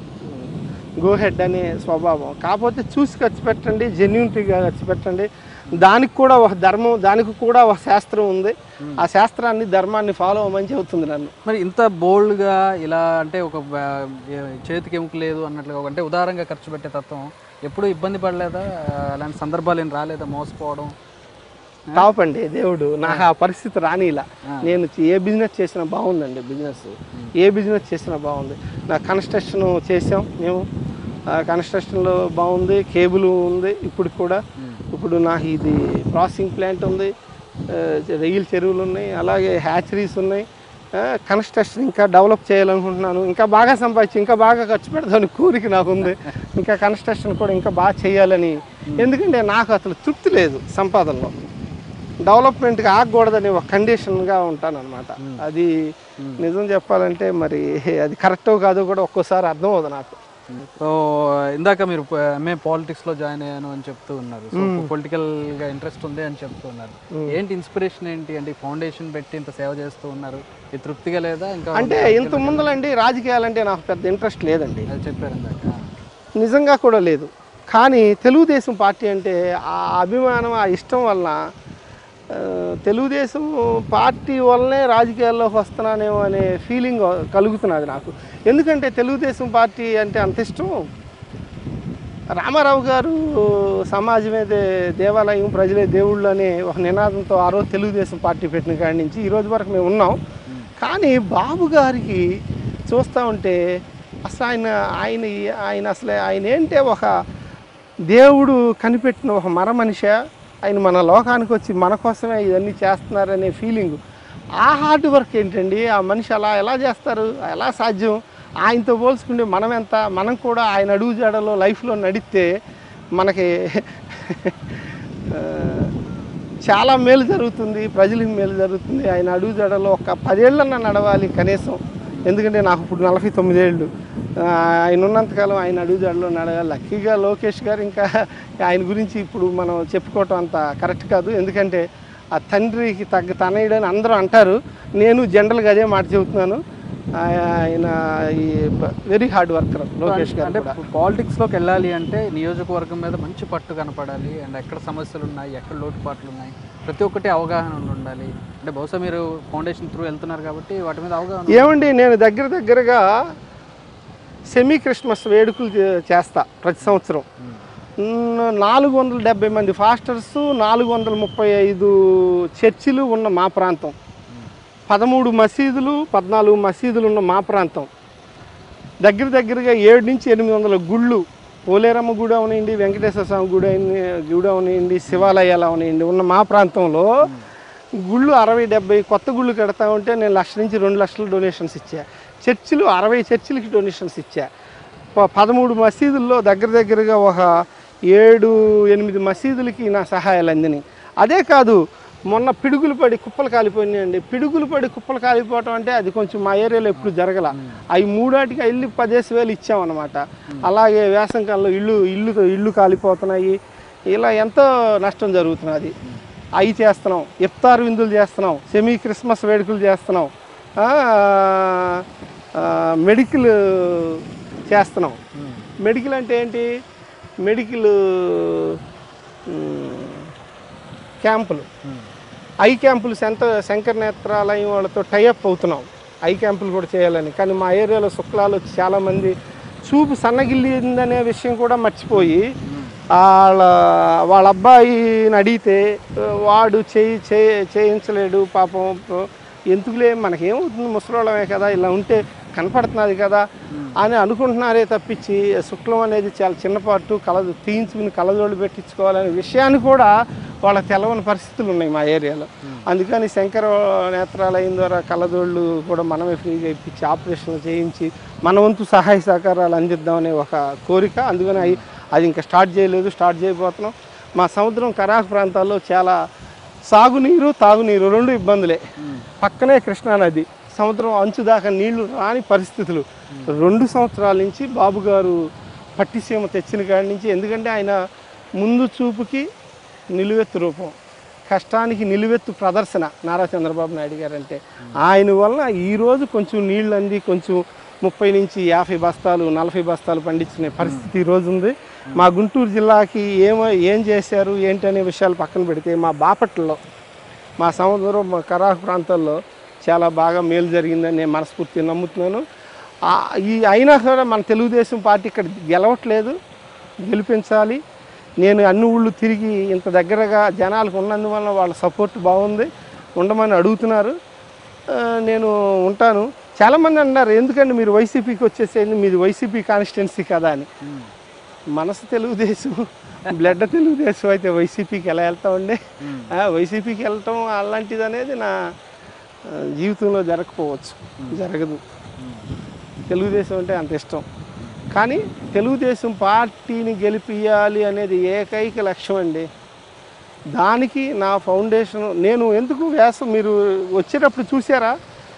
గో హెడ్ అనే స్వభావం కాకపోతే చూసి ఖర్చు పెట్టండి జెన్యూనిటీగా ఖర్చు పెట్టండి దానికి కూడా ఒక ధర్మం దానికి కూడా ఒక శాస్త్రం ఉంది ఆ శాస్త్రాన్ని ధర్మాన్ని ఫాలో అవ్వమని చెబుతుంది నన్ను మరి ఇంత బోల్డ్గా ఇలా అంటే ఒక బ- ఏ- చేతికి ఎముక లేదు అన్నట్లుగా అంటే ఉదారంగా ఖర్చు పెట్టే తత్వం ఎప్పుడు ఇబ్బంది పడలేదా అలాంటి సందర్భాలు ఏం రాలేదా మోసపోవడం టాప్ అండి దేవుడు నాకు ఆ పరిస్థితి రానిలా నేను ఏ బిజినెస్ చేసినా బాగుందండి బిజినెస్ ఏ బిజినెస్ చేసినా బాగుంది నా కన్స్ట్రక్షన్ చేసాం మేము ఆ కన్స్ట్రక్షన్లో బాగుంది కేబుల్ ఉంది ఇప్పుడు కూడా ఇప్పుడు నాకు ఇది ప్రాసెసింగ్ ప్లాంట్ ఉంది ఆ, రొయ్యల చెరువులు ఉన్నాయి అలాగే హ్యాచరీస్ ఉన్నాయి ఆ, కన్స్ట్రక్షన్ ఇంకా డెవలప్ చేయాలనుకుంటున్నాను ఇంకా బాగా సంపాదించి ఇంకా బాగా ఖర్చు పెడదామని కోరిక నాకు ఉంది ఇంకా కన్స్ట్రక్షన్ కూడా ఇంకా బాగా చేయాలని ఎందుకంటే నాకు అసలు తృప్తి లేదు సంపాదనలో డెవలప్మెంట్కి ఆగకూడదని ఒక కండిషన్గా ఉంటాను అనమాట అది నిజం చెప్పాలంటే మరి అది కరెక్టో కాదో కూడా ఒక్కోసారి అర్థం అవుతుంది నాకు సో ఇందాక మీరు ఎంఏ పాలిటిక్స్లో జాయిన్ అయ్యాను అని చెప్తూ ఉన్నారు సో పొలిటికల్గా ఇంట్రెస్ట్ ఉంది అని చెప్తూ ఉన్నారు ఏంటి ఇన్స్పిరేషన్ ఏంటి అంటే ఫౌండేషన్ పెట్టి ఇంత సేవ చేస్తూ ఉన్నారు ఇది తృప్తిగా లేదా ఇంకా అంటే ఇంత ముందలండి రాజకీయాలంటే నాకు పెద్ద ఇంట్రెస్ట్ లేదండి అది చెప్పారు ఇందాక నిజంగా కూడా లేదు కానీ తెలుగుదేశం పార్టీ అంటే ఆ అభిమానం ఆ ఇష్టం వలన ఆ, తెలుగుదేశం పార్టీ వల్లనే రాజకీయాల్లోకి వస్తున్నానేమో అనే ఫీలింగ్ కలుగుతున్నది నాకు ఎందుకంటే తెలుగుదేశం పార్టీ అంటే అంత ఇష్టం రామారావు గారు సమాజమే దే- దేవాలయం ప్రజలే దేవుళ్ళు అనే ఒక నినాదంతో ఆ రోజు తెలుగుదేశం పార్టీ పెట్టిన కాడి నుంచి ఈ రోజు వరకు మేము ఉన్నాం కానీ బాబు గారికి చూస్తూ ఉంటే అసలు ఆయన ఆయన ఆయన అసలు ఆయన ఏంటే ఒక దేవుడు కనిపెట్టిన ఒక మర మనిషి ఆయన మన లోకానికి వచ్చి మన కోసమే ఇవన్నీ చేస్తున్నారనే ఫీలింగ్ ఆ హార్డ్ వర్క్ ఏంటండి ఆ మనిషి అలా ఎలా చేస్తారు ఎలా సాధ్యం ఆయనతో పోల్చుకుంటే మనం ఎంత మనం కూడా ఆయన అడుగు జాడలో లైఫ్లో నడిస్తే మనకి ఆ, చాలా మేలు జరుగుతుంది ప్రజలకు మేలు జరుగుతుంది ఆయన అడుగు జాడలో ఒక పదేళ్ళన్నా నడవాలి కనీసం ఎందుకంటే నాకు ఇప్పుడు నలభై తొమ్మిదేళ్ళు ఆ, ఆయన ఉన్నంతకాలం ఆయన అడుగు జాడలో నడవాలి లక్కీగా లోకేష్ గారు ఇంకా ఆయన గురించి ఇప్పుడు మనం చెప్పుకోవటం అంత కరెక్ట్ కాదు ఎందుకంటే ఆ తండ్రికి తగ్గ తనయుడని అందరూ అంటారు నేను జనరల్గా అదే మాట చెబుతున్నాను ఆయన ఈ వెరీ హార్డ్ వర్కర్ లోకేష్ గారు అంటే కూడా పాలిటిక్స్లోకి వెళ్ళాలి అంటే నియోజకవర్గం మీద మంచి పట్టు కనపడాలి అండ్ ఎక్కడ సమస్యలు ఉన్నాయి ఎక్కడ లోటుపాట్లు ఉన్నాయి ప్రతి ఒక్కటి అవగాహన ఉండాలి అంటే బహుశా మీరు ఫౌండేషన్ త్రూ వెళ్తున్నారు కాబట్టి వాటి మీద అవగాహన ఏమండి నేను దగ్గర దగ్గరగా సెమీ క్రిస్మస్ వేడుకలు చే- చేస్తా ప్రతి సంవత్సరం న- నాలుగు వందల డెబ్బై మంది ఫాస్టర్స్ నాలుగు వందల ముప్పై ఐదు చర్చిలు ఉన్న మా ప్రాంతం పదమూడు మసీదులు పద్నాలుగు మసీదులు ఉన్న మా ప్రాంతం దగ్గర దగ్గరగా ఏడు నుంచి ఎనిమిది వందల గుళ్ళు పోలేరమ్మ గుడి అవనివ్వండి వెంకటేశ్వర స్వామి గుడి అయిన గుడి అవనివ్వండి శివాలయాలు అవనివ్వండి ఉన్న మా ప్రాంతంలో గుళ్ళు అరవై డెబ్బై కొత్త గుళ్ళు కడతా ఉంటే నేను లక్ష నుంచి రెండు లక్షల డొనేషన్స్ ఇచ్చా చర్చిలు అరవై చర్చిలకి డొనేషన్స్ ఇచ్చా ప- పదమూడు మసీదుల్లో దగ్గర దగ్గరగా ఒక ఏడు ఎనిమిది మసీదులకి నా సహాయాలు అందినాయి అదే కాదు మొన్న పిడుగులు పడి కుప్పలు కాలిపోయినాయండి పిడుగులు పడి కుప్పలు కాలిపోవటం అంటే అది కొంచెం మా ఏరియాలో ఎప్పుడు జరగల అవి మూడాటికి వెళ్ళి పదేసి వేలు ఇచ్చామన్నమాట అలాగే వేసంకాలంలో ఇల్లు ఇల్లు ఇల్లు కాలిపోతున్నాయి ఇలా ఎంతో నష్టం జరుగుతున్నది అవి చేస్తున్నాం ఇఫ్తార్ విందులు చేస్తున్నాం సెమీ క్రిస్మస్ వేడుకలు చేస్తున్నాం ఆ, ఆ, మెడికల్ చేస్తున్నాం మెడికల్ అంటే ఏంటి మెడికల్ మ్, క్యాంపులు ఐ క్యాంపులు సెంట శంకర నేత్రాలయం వాళ్ళతో టైఅప్ అవుతున్నాం ఐ క్యాంపులు కూడా చేయాలని కానీ మా ఏరియాలో శుక్లాలు వచ్చి చాలామంది చూపు సన్నగిల్లిందనే విషయం కూడా మర్చిపోయి వాళ్ళ వాళ్ళ అబ్బాయిని అడిగితే వాడు చేయి చేయి చేయించలేడు పాపం ఎందుకులే మనకేమవుతుంది ముసలోళ్ళమే కదా ఇలా ఉంటే కనపడుతున్నది కదా అని అనుకుంటున్నారే తప్పించి శుక్లం అనేది చాలా చిన్న పార్టు కళ తీయించుకుని కళ్ళజోళ్ళు పెట్టించుకోవాలనే విషయాన్ని కూడా వాళ్ళకి తెలవని పరిస్థితులు ఉన్నాయి మా ఏరియాలో అందుకని శంకర నేత్రాలయం ద్వారా కళ్ళజోళ్ళు కూడా మనమే ఫ్రీగా ఇప్పించి ఆపరేషన్లు చేయించి మన వంతు సహాయ సహకారాలు అందిద్దామనే ఒక కోరిక అందుకని అయి- అది ఇంకా స్టార్ట్ చేయలేదు స్టార్ట్ చేయబోతున్నాం మా సముద్రం కరాకు ప్రాంతాల్లో చాలా సాగునీరు తాగునీరు రెండు ఇబ్బందులే పక్కనే కృష్ణానది సముద్రం అంచు దాకా నీళ్లు రాని పరిస్థితులు రెండు సంవత్సరాల నుంచి బాబు గారు పట్టిసీమ తెచ్చిన కాడి నుంచి ఎందుకంటే ఆయన ముందు చూపుకి నిలువెత్తు రూపం కష్టానికి నిలువెత్తు ప్రదర్శన నారా చంద్రబాబు నాయుడు గారు అంటే ఆయన వలన ఈరోజు కొంచెం నీళ్ళు అంది కొంచెం ముప్పై నుంచి యాభై బస్తాలు నలభై బస్తాలు పండించుకునే పరిస్థితి ఈరోజు ఉంది మా గుంటూరు జిల్లాకి ఏమో ఏం చేశారు ఏంటి అనే విషయాలు పక్కన పెడితే మా బాపట్లలో మా సముద్రం మా కరాకు ప్రాంతాల్లో చాలా బాగా మేలు జరిగిందని నేను మనస్ఫూర్తిగా నమ్ముతున్నాను ఆ, ఈ అయినా సరే మన తెలుగుదేశం పార్టీ ఇక్కడ గెలవట్లేదు గెలిపించాలి నేను అన్ని ఊళ్ళు తిరిగి ఇంత దగ్గరగా జనాలకు ఉన్నందువల్ల వాళ్ళ సపోర్ట్ బాగుంది ఉండమని అడుగుతున్నారు ఆ, నేను ఉంటాను చాలామంది అన్నారు ఎందుకంటే మీరు వైసీపీకి వచ్చేసేది మీది వైసీపీ కాన్స్టిట్యున్సీ కదా అని మనసు తెలుగుదేశం బ్లడ్ తెలుగుదేశం అయితే వైసీపీకి ఎలా వెళ్తామండి ఆ, వైసీపీకి వెళ్ళటం అలాంటిది అనేది నా ఆ, జీవితంలో జరగకపోవచ్చు జరగదు తెలుగుదేశం అంటే అంత ఇష్టం కానీ తెలుగుదేశం పార్టీని గెలిపియాలి అనేది ఏకైక లక్ష్యం అండి దానికి నా ఫౌండేషన్ నేను ఎందుకు వ్యాసం మీరు వచ్చేటప్పుడు చూసారా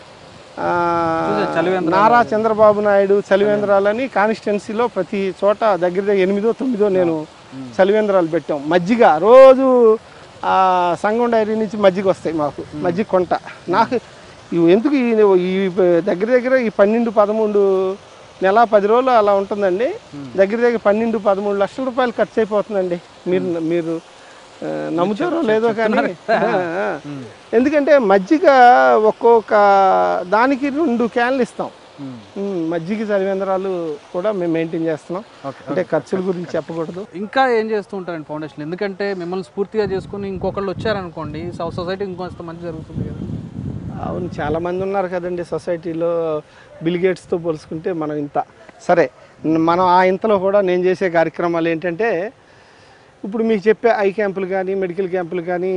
ఆ, చూసా, చలివేంద్రాలు. నారా చంద్రబాబు నాయుడు చలివేంద్రాలని కాన్స్టిట్యున్సీలో ప్రతి చోట దగ్గర దగ్గర ఎనిమిదో తొమ్మిదో నేను చలివేంద్రాలు పెట్టాం మజ్జిగ రోజు ఆ, సంగం డైరీ నుంచి మజ్జిగ వస్తాయి మాకు మజ్జిగ కొంట నాకు ఇవి ఎందుకు ఈ- ఈ దగ్గర దగ్గర ఈ పన్నెండు పదమూడు నెల పది రోజులు అలా ఉంటుందండి దగ్గర దగ్గర పన్నెండు పదమూడు లక్షల రూపాయలు ఖర్చు అయిపోతుందండి మీరు మీరు ఆ, నమ్ముతారో లేదో కానీ ఆ, ఆ. ఎందుకంటే మజ్జిగ ఒక్కొక్క దానికి రెండు క్యాన్లు ఇస్తాం ఉమ్, మజ్జిగ చలివేంద్రాలు కూడా మేము మెయింటైన్ చేస్తున్నాం ఓకే అంటే ఖర్చుల గురించి చెప్పకూడదు ఇంకా ఏం చేస్తూ ఉంటారండి ఫౌండేషన్ ఎందుకంటే మిమ్మల్ని స్ఫూర్తిగా చేసుకుని ఇంకొకళ్ళు వచ్చారనుకోండి సౌ సొసైటీ ఇంకొంత మంచి జరుగుతుంది కదా అవును చాలా మంది ఉన్నారు కదండి సొసైటీలో బిల్ గేట్స్తో పోల్చుకుంటే మనం ఇంత సరే మనం ఆ ఇంతలో కూడా నేను చేసే కార్యక్రమాలు ఏంటంటే ఇప్పుడు మీకు చెప్పే ఐ క్యాంపులు కానీ మెడికల్ క్యాంపులు కానీ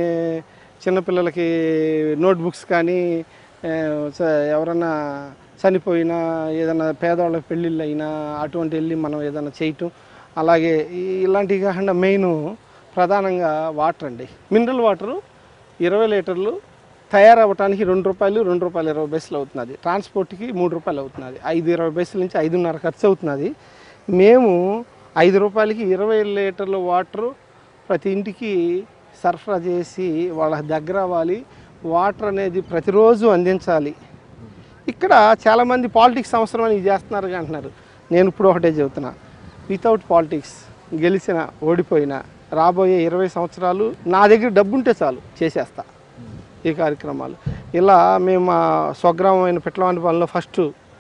చిన్నపిల్లలకి నోట్బుక్స్ కానీ ఆ, స- ఎవరన్నా చనిపోయినా ఏదైనా పేదవాళ్ళకి పెళ్ళిళ్ళు అయినా అటువంటి వెళ్ళి మనం ఏదైనా చేయటం అలాగే ఈ- ఇలాంటివి కాకుండా మెయిన్ ప్రధానంగా వాటర్ అండి మినరల్ వాటరు ఇరవై లీటర్లు తయారవ్వటానికి రెండు రూపాయలు రెండు రూపాయలు ఇరవై పైసలు అవుతున్నది ట్రాన్స్పోర్ట్కి మూడు రూపాయలు అవుతున్నది ఐదు ఇరవై పైసల నుంచి ఐదున్నర ఖర్చు అవుతున్నది మేము ఐదు రూపాయలకి ఇరవై లీటర్ల వాటరు ప్రతి ఇంటికి సరఫరా చేసి వాళ్ళ దగ్గర అవ్వాలి వాటర్ అనేది ప్రతిరోజు అందించాలి ఇక్కడ చాలామంది పాలిటిక్స్ అవసరం అని ఇది చేస్తున్నారు అంటున్నారు నేను ఇప్పుడు ఒకటే చెబుతున్నా వితౌట్ పాలిటిక్స్ గెలిచిన ఓడిపోయినా రాబోయే ఇరవై సంవత్సరాలు నా దగ్గర డబ్బు ఉంటే చాలు చేసేస్తా ఈ కార్యక్రమాలు ఇలా మేము మా స్వగ్రామమైన పిట్లవానిపాలెంలో ఫస్ట్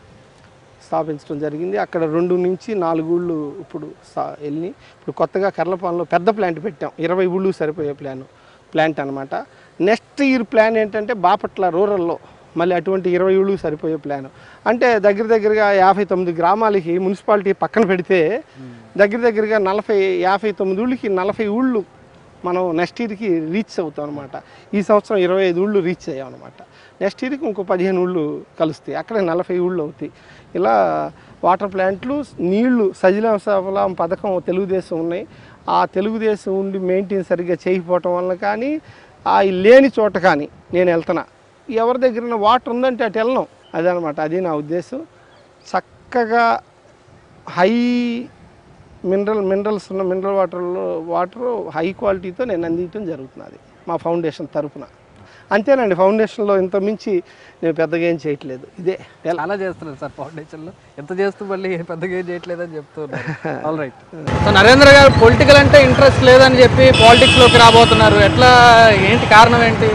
స్థాపించడం జరిగింది అక్కడ రెండు నుంచి నాలుగు ఊళ్ళు ఇప్పుడు సా- వెళ్ళి ఇప్పుడు కొత్తగా కర్లపాలెంలో పెద్ద ప్లాంట్ పెట్టాం ఇరవై ఊళ్ళు సరిపోయే ప్లాన్ ప్లాంట్ అనమాట నెక్స్ట్ ఇయర్ ప్లాన్ ఏంటంటే బాపట్ల రూరల్లో మళ్ళీ అటువంటి ఇరవై ఊళ్ళు సరిపోయే ప్లాన్ అంటే దగ్గర దగ్గరగా యాభై తొమ్మిది గ్రామాలకి మున్సిపాలిటీ పక్కన పెడితే దగ్గర దగ్గరగా నలభై యాభై తొమ్మిది ఊళ్ళకి నలభై ఊళ్ళు మనం నెక్స్ట్ ఇయర్కి రీచ్ అవుతాం అనమాట ఈ సంవత్సరం ఇరవై ఐదు ఊళ్ళు రీచ్ అయ్యాం అనమాట నెక్స్ట్ ఇయర్కి ఇంకో పదిహేను ఊళ్ళు కలుస్తాయి అక్కడ నలభై ఊళ్ళు అవుతాయి ఇలా వాటర్ ప్లాంట్లు నీళ్లు సజలం సఫలం పథకం తెలుగుదేశం ఉన్నాయి ఆ తెలుగుదేశం ఉండి మెయింటైన్ సరిగ్గా చేయకపోవటం వల్ల కానీ ఆ లేని చోట కానీ నేను వెళ్తున్నా ఎవరి దగ్గర వాటర్ ఉందంటే అటు వెళ్ళను అదనమాట అది నా ఉద్దేశం చక్కగా హై మినరల్ మినరల్స్ ఉన్న మినరల్ వాటర్లో వాటర్ హై క్వాలిటీతో నేను అందించడం జరుగుతున్నది మా ఫౌండేషన్ తరపున అంతేనండి ఫౌండేషన్లో ఇంత మించి నేను పెద్దగా ఏం చేయట్లేదు ఇదే ఎలా చాలా చేస్తున్నారు సార్ ఫౌండేషన్లో ఎంత చేస్తూ మళ్ళీ పెద్దగా ఏం చేయట్లేదని చెప్తున్నారు ఆల్ రైట్ సో నరేంద్ర గారు పొలిటికల్ అంటే ఇంట్రెస్ట్ లేదని చెప్పి పాలిటిక్స్లోకి రాబోతున్నారు ఎట్లా ఏంటి కారణం ఏంటి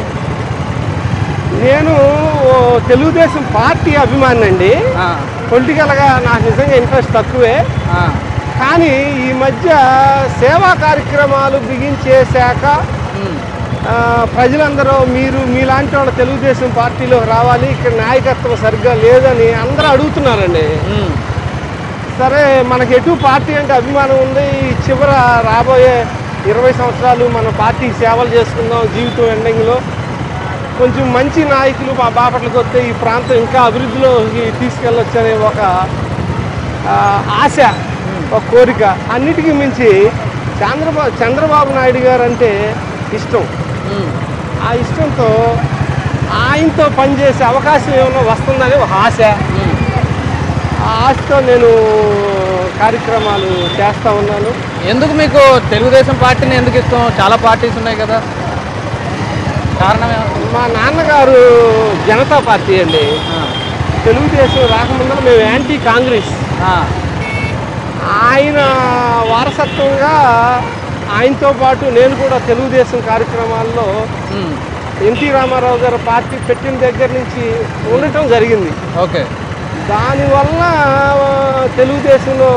నేను ఓ తెలుగుదేశం పార్టీ అభిమాని అండి ఆ, పొలిటికల్గా నాకు నిజంగా ఇంట్రెస్ట్ తక్కువే ఆ, కానీ ఈ మధ్య సేవా కార్యక్రమాలు బిగించేశాక ఉమ్, ఆ, ప్రజలందరూ మీరు మీలాంటి వాళ్ళ తెలుగుదేశం పార్టీలోకి రావాలి ఇక్కడ నాయకత్వం సరిగ్గా లేదని అందరూ అడుగుతున్నారండి ఉమ్, సరే మనకి ఎటు పార్టీ అంటే అభిమానం ఉంది ఈ చివర రాబోయే ఇరవై సంవత్సరాలు మన పార్టీకి సేవలు చేసుకుందాం జీవితం ఎండింగ్లో కొంచెం మంచి నాయకులు మా బాపట్లకు వస్తే ఈ ప్రాంతం ఇంకా అభివృద్ధిలోకి తీసుకెళ్ళొచ్చు అనే ఒక ఆ, ఆశ ఒక కోరిక అన్నిటికీ మించి చంద్రబాబు చంద్రబాబు నాయుడు గారు అంటే ఇష్టం ఉమ్. ఆ ఇష్టంతో ఆయనతో పనిచేసే అవకాశం ఏమైనా వస్తుందని ఒక ఆశ ఉమ్. ఆ ఆశతో నేను కార్యక్రమాలు చేస్తూ ఉన్నాను ఎందుకు మీకు తెలుగుదేశం పార్టీని ఎందుకు ఇష్టం చాలా పార్టీస్ ఉన్నాయి కదా కారణం ఏమ- మా నాన్నగారు జనతా పార్టీ అండి ఆ, తెలుగుదేశం రాకముందు మేము యాంటీ కాంగ్రెస్ ఆ, ఆయన వారసత్వంగా ఆయనతో పాటు నేను కూడా తెలుగుదేశం కార్యక్రమాల్లో ఉమ్, ఎన్టీ రామారావు గారు పార్టీ పెట్టిన దగ్గర నుంచి ఉండటం జరిగింది ఓకే దానివల్ల ఆ, తెలుగుదేశంలో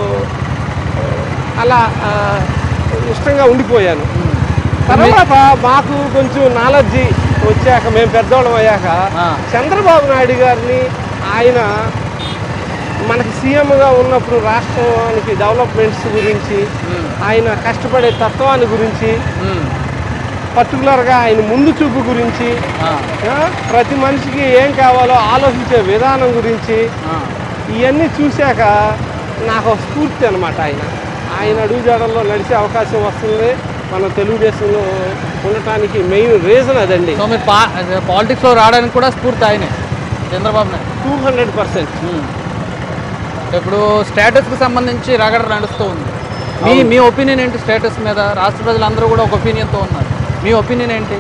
అలా ఆ, ఇష్టంగా ఉండిపోయాను ఉమ్, తర్వాత మాకు కొంచెం నాలెడ్జి వచ్చాక మేము పెద్దవాళ్ళం అయ్యాక ఆ, చంద్రబాబు నాయుడు గారిని ఆయన మనకి సీఎంగా ఉన్నప్పుడు రాష్ట్రానికి డెవలప్మెంట్స్ గురించి ఉమ్, ఆయన కష్టపడే తత్వాన్ని గురించి ఉమ్, పర్టికులర్గా ఆయన ముందు చూపు గురించి ఆ, ఆ, ప్రతి మనిషికి ఏం కావాలో ఆలోచించే విధానం గురించి ఆ, ఇవన్నీ చూశాక నాకు ఒక స్ఫూర్తి అనమాట ఆయన ఆయన అడుగుజాడల్లో నడిచే అవకాశం వస్తుంది మనం తెలుగుదేశంలో ఉండటానికి మెయిన్ రీజన్ అదండి సో మీరు పా పాలిటిక్స్లో రావడానికి కూడా స్ఫూర్తి ఆయనే Chandrababu Naidu two hundred percent um. ఇప్పుడు స్టేటస్కి సంబంధించి రగడ నడుస్తూ ఉంది మీ మీ ఒపీనియన్ ఏంటి స్టేటస్ మీద రాష్ట్ర ప్రజలందరూ కూడా ఒక ఒపీనియన్తో ఉన్నారు మీ ఒపీనియన్ ఏంటి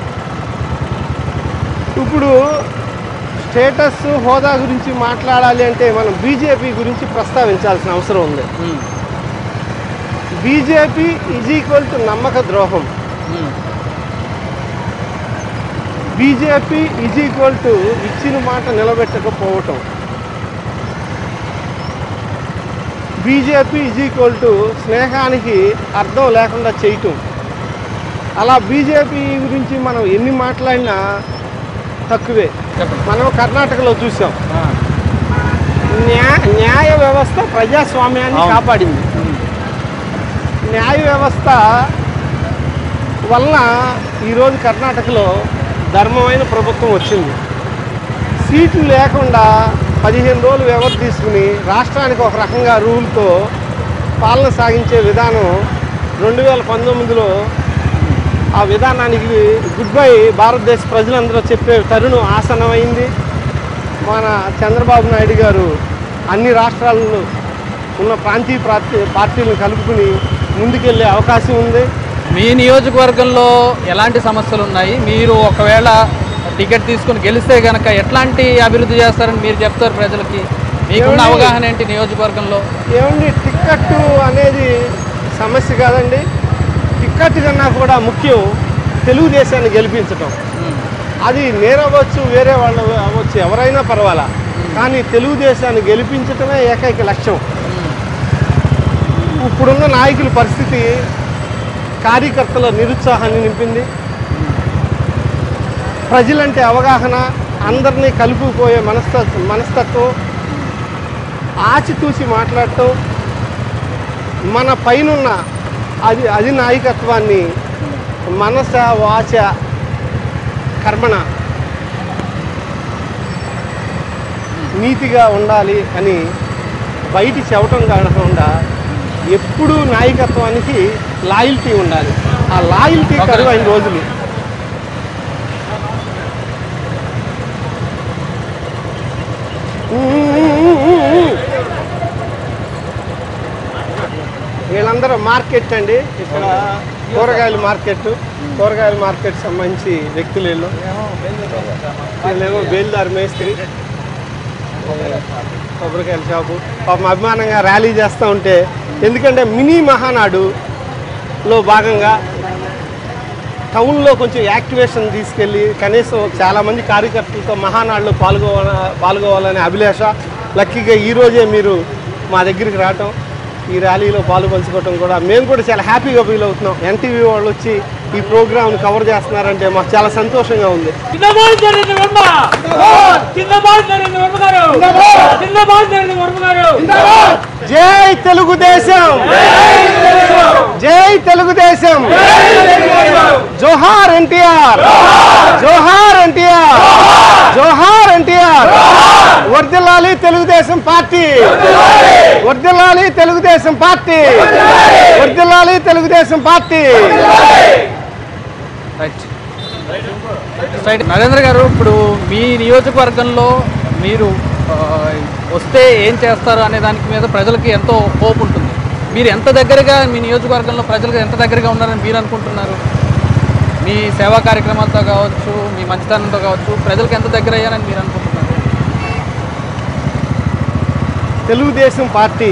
ఇప్పుడు స్టేటస్ హోదా గురించి మాట్లాడాలి అంటే మనం బీజేపీ గురించి ప్రస్తావించాల్సిన అవసరం ఉంది um, BJP is equal to నమ్మక ద్రోహం um, BJP is equal to ఇచ్చిన మాట నిలబెట్టకపోవటం బీజేపీ ఈజ్ ఈక్వల్ టు స్నేహానికి అర్థం లేకుండా చేయటం అలా బీజేపీ గురించి మనం ఎన్ని మాట్లాడినా తక్కువే చెప్పండి మనం కర్ణాటకలో చూసాం ఆ, న్యా న్యాయ వ్యవస్థ ప్రజాస్వామ్యాన్ని అవును. కాపాడింది ఉమ్, న్యాయ వ్యవస్థ వలన ఈరోజు కర్ణాటకలో ధర్మమైన ప్రభుత్వం వచ్చింది సీట్లు లేకుండా పదిహేను రోజులు వ్యవధి తీసుకుని రాష్ట్రానికి ఒక రకంగా రూల్తో పాలన సాగించే విధానం రెండు వేల పంతొమ్మిదిలో ఆ విధానానికి గుడ్ బై భారతదేశ ప్రజలందరూ చెప్పే తరుణం ఆసన్నమైంది మన చంద్రబాబు నాయుడు గారు అన్ని రాష్ట్రాలలో ఉన్న ప్రాంతీయ పార్టీ పార్టీలను కలుపుకుని ముందుకెళ్ళే అవకాశం ఉంది మీ నియోజకవర్గంలో ఎలాంటి సమస్యలు ఉన్నాయి మీరు ఒకవేళ టికెట్ తీసుకొని గెలిస్తే గనక ఎట్లాంటి అభివృద్ధి చేస్తారని మీరు చెప్తారు ప్రజలకి మీకున్న ఏమండి? అవగాహన ఏంటి నియోజకవర్గంలో ఏమండి టిక్కెట్ అనేది సమస్య కాదండి టిక్కెట్ కన్నా కూడా ముఖ్యం తెలుగుదేశాన్ని గెలిపించటం ఉమ్, అది నేరవచ్చు వేరే వాళ్ళు అవ్వచ్చు ఎవరైనా పర్వాలా కానీ తెలుగుదేశాన్ని గెలిపించటమే ఏకైక లక్ష్యం ఉమ్, ఇప్పుడున్న నాయకుల పరిస్థితి కార్యకర్తల నిరుత్సాహాన్ని నింపింది ప్రజలంటే అవగాహన అందరినీ కలుపుకుపోయే మనస్త మనస్తత్వం ఆచితూచి మాట్లాడటం మన పైనున్న అది అది నాయకత్వాన్ని మనస వాచ కర్మణ నీతిగా ఉండాలి అని బయటి చెప్పటం కాకుండా ఎప్పుడూ నాయకత్వానికి లాయల్టీ ఉండాలి ఆ లాయల్టీ ఒక కరువు అయిన రోజులు వీళ్ళందరూ మార్కెట్ అండి ఇక్కడ కూరగాయల మార్కెట్ కూరగాయల మార్కెట్ సంబంధించి వ్యక్తులు వీళ్ళు వీళ్ళేమో బేల్దారి మేస్త్రి కొబ్బరికాయల షాపు పాపం అభిమానంగా ర్యాలీ చేస్తూ ఉంటే ఎందుకంటే మినీ మహానాడులో భాగంగా టౌన్లో కొంచెం యాక్టివేషన్ తీసుకెళ్ళి కనీసం చాలామంది కార్యకర్తలతో మహానాడులో పాల్గొవ పాల్గొవాలనే అభిలాష లక్కీగా ఈరోజే మీరు మా దగ్గరికి రావటం ఈ ర్యాలీలో పాలు పంచుకోవటం కూడా మేము కూడా చాలా హ్యాపీగా ఫీల్ అవుతున్నాం ఎన్టీవీ వాళ్ళు వచ్చి ఈ ప్రోగ్రామ్ని కవర్ చేస్తున్నారంటే మాకు చాలా సంతోషంగా ఉంది జిందాబాద్ నరేంద్ర వర్మ జిందాబాద్ నరేంద్ర వర్మ గారు జిందాబాద్ నరేంద్ర వర్మ గారు జై తెలుగుదేశం జై తెలుగుదేశం జోహార్ ఎన్టీఆర్ జోహార్ ఎన్టీఆర్ జోహార్ ఎన్టీఆర్ వర్దిల్లాలి తెలుగుదేశం పార్టీ వర్దిల్లాలి తెలుగుదేశం పార్టీ వర్దిల్లాలి Telugu Desam party right right Narendra గారు ఇప్పుడు మీ నియోజకవర్గంలో మీరు ఆ, వస్తే ఏం చేస్తారు అనే దానికి మీద ప్రజలకి ఎంతో హోప్ ఉంటుంది మీరు ఎంత దగ్గరగా మీ నియోజకవర్గంలో ప్రజలకు ఎంత దగ్గరగా ఉన్నారని మీరు అనుకుంటున్నారు మీ సేవా కార్యక్రమాలతో కావచ్చు మీ మంచితనంతో కావచ్చు ప్రజలకు ఎంత దగ్గర అయ్యారని మీరు అనుకుంటున్నారు తెలుగుదేశం పార్టీ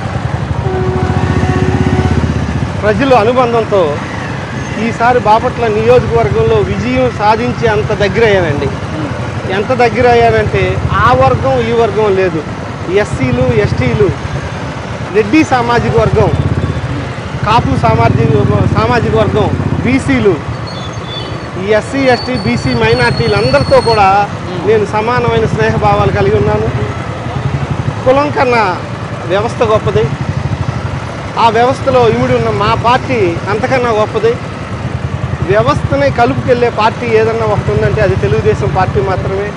ప్రజల అనుబంధంతో ఈసారి బాపట్ల నియోజకవర్గంలో విజయం సాధించే అంత దగ్గర అయ్యానండి ఎంత దగ్గర అయ్యానంటే ఆ వర్గం ఈ వర్గం లేదు ఎస్సీలు ఎస్టీలు రెడ్డి సామాజిక వర్గం కాపు సామాజిక సామాజిక వర్గం బీసీలు ఈ ఎస్సీ ఎస్టీ బీసీ మైనార్టీలందరితో కూడా నేను సమానమైన స్నేహభావాలు కలిగి ఉన్నాను కులం కన్నా వ్యవస్థ గొప్పది ఆ వ్యవస్థలో ఇమిడి ఉన్న మా పార్టీ అంతకన్నా గొప్పది వ్యవస్థని కలుపుకెళ్ళే పార్టీ ఏదన్నా ఒకటి ఉందంటే అది తెలుగుదేశం పార్టీ మాత్రమే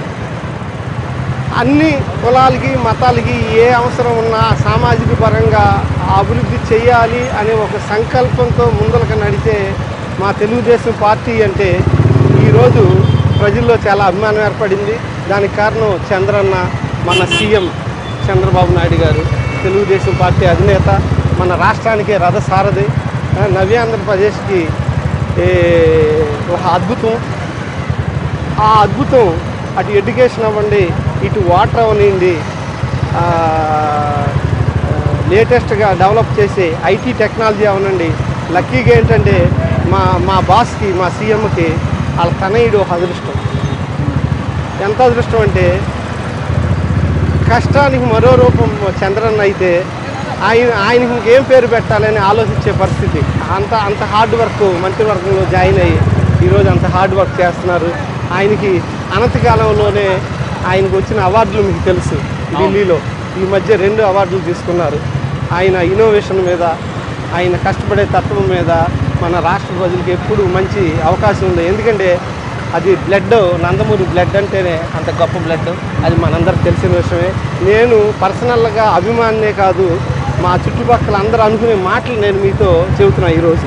అన్ని కులాలకి మతాలకి ఏ అవసరం ఉన్నా సామాజిక పరంగా అభివృద్ధి చేయాలి అనే ఒక సంకల్పంతో ముందరకు నడిచే మా తెలుగుదేశం పార్టీ అంటే ఈరోజు ప్రజల్లో చాలా అభిమానం ఏర్పడింది దానికి కారణం చంద్రన్న మన సీఎం చంద్రబాబు నాయుడు గారు తెలుగుదేశం పార్టీ అధినేత మన రాష్ట్రానికే రథసారథి ఆ, నవ్యాంధ్రప్రదేశ్కి ఏ, ఒక అద్భుతం ఆ అద్భుతం అటు ఎడ్యుకేషన్ అవ్వండి ఇటు వాటర్ అవనివ్వండి ఆ, లేటెస్ట్గా డెవలప్ చేసే ఐటీ టెక్నాలజీ అవనండి లక్కీగా ఏంటంటే మా మా బాస్కి మా సీఎంకి వాళ్ళ తనయుడు ఒక అదృష్టం ఎంత అదృష్టం అంటే కష్టానికి మరో రూపం చంద్రన్న అయితే ఆయన ఆయనకి ఇంకేం పేరు పెట్టాలని ఆలోచించే పరిస్థితి అంత అంత హార్డ్ వర్క్ మంత్రివర్గంలో జాయిన్ అయ్యి ఈరోజు అంత హార్డ్ వర్క్ చేస్తున్నారు ఆయనకి అనతి కాలంలోనే ఆయనకు వచ్చిన అవార్డులు మీకు తెలుసు ఢిల్లీలో ఈ మధ్య రెండు అవార్డులు తీసుకున్నారు ఆయన ఇన్నోవేషన్ మీద ఆయన కష్టపడే తత్వం మీద మన రాష్ట్ర ప్రజలకు ఎప్పుడు మంచి అవకాశం ఉంది ఎందుకంటే అది బ్లడ్ నందమూరి బ్లడ్ అంటేనే అంత గొప్ప బ్లడ్ అది మనందరికి తెలిసిన విషయమే నేను పర్సనల్గా అభిమానినే కాదు మా చుట్టుపక్కల అందరూ అనుకునే మాటలు నేను మీతో చెబుతున్నా ఈరోజు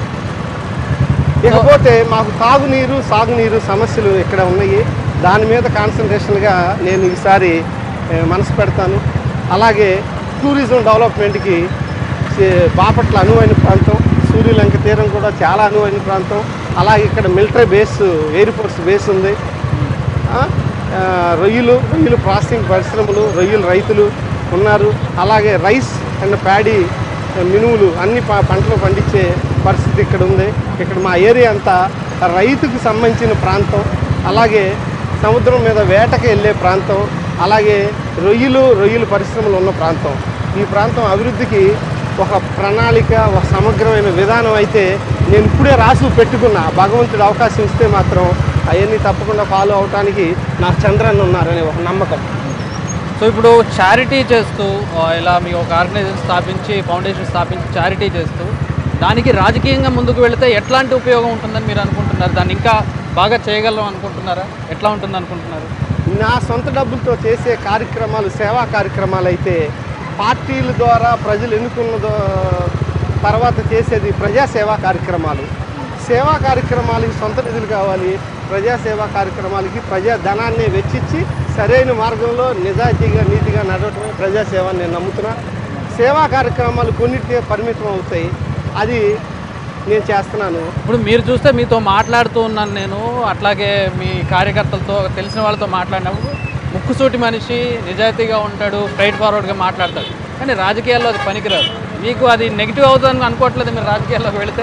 ఇకపోతే మాకు తాగునీరు సాగునీరు సమస్యలు ఇక్కడ ఉన్నాయి దాని మీద కాన్సన్ట్రేషన్గా నేను ఈసారి ఏ, మనసు పెడతాను అలాగే టూరిజం డెవలప్మెంట్కి చే- బాపట్ల అనువైన ప్రాంతం సూర్యలంక తీరం కూడా చాలా అనువైన ప్రాంతం అలాగే ఇక్కడ military base air force base ఉంది ఆ, ఆ, రొయ్యలు రొయ్యలు ప్రాసెసింగ్ పరిశ్రమలు రొయ్యలు రైతులు ఉన్నారు అలాగే రైస్ అండ్ ప్యాడీ మినువులు అన్ని ప- పంటలు పండించే పరిస్థితి ఇక్కడ ఉంది ఇక్కడ మా ఏరియా అంతా రైతుకు సంబంధించిన ప్రాంతం అలాగే సముద్రం మీద వేటకి వెళ్ళే ప్రాంతం అలాగే రొయ్యలు రొయ్యలు పరిశ్రమలు ఉన్న ప్రాంతం ఈ ప్రాంతం అభివృద్ధికి ఒక ప్రణాళిక ఒక సమగ్రమైన విధానం అయితే నేను ఇప్పుడే రాసి పెట్టుకున్నా భగవంతుడు అవకాశం ఇస్తే మాత్రం అవన్నీ తప్పకుండా ఫాలో అవటానికి నాకు చంద్రన్ ఉన్నారనే ఒక నమ్మకం సో ఇప్పుడు చారిటీ చేస్తూ ఆ, ఇలా మీ ఒక ఆర్గనైజేషన్ స్థాపించి ఫౌండేషన్ స్థాపించి చారిటీ చేస్తూ దానికి రాజకీయంగా ముందుకు వెళితే ఎట్లాంటి ఉపయోగం ఉంటుందని మీరు అనుకుంటున్నారు దాన్ని ఇంకా బాగా చేయగలం అనుకుంటున్నారా ఎట్లా ఉంటుంది అనుకుంటున్నారు నా సొంత డబ్బులతో చేసే కార్యక్రమాలు సేవా కార్యక్రమాలు అయితే పార్టీల ద్వారా ప్రజలు ఎన్నుకున్న దో- తర్వాత చేసేది ప్రజాసేవా కార్యక్రమాలు సేవా కార్యక్రమాలకి సొంత నిధులు కావాలి ప్రజాసేవా కార్యక్రమాలకి ప్రజా ధనాన్ని వెచ్చించి సరైన మార్గంలో నిజాయితీగా నీతిగా నడవటమే ప్రజాసేవ అని నేను నమ్ముతున్నా సేవా కార్యక్రమాలు కొన్నిటికే పరిమితం అవుతాయి అది నేను చేస్తున్నాను ఇప్పుడు మీరు చూస్తే మీతో మాట్లాడుతూ ఉన్నాను నేను అట్లాగే మీ కార్యకర్తలతో తెలిసిన వాళ్ళతో మాట్లాడినప్పుడు ముక్కుసూటి మనిషి నిజాయితీగా ఉంటాడు స్ట్రైట్ ఫార్వర్డ్గా మాట్లాడతాడు కానీ రాజకీయాల్లో అది పనికిరాదు మీకు అది నెగిటివ్ అవుతుందని అనుకోవట్లేదు మీరు రాజకీయాల్లోకి వెళితే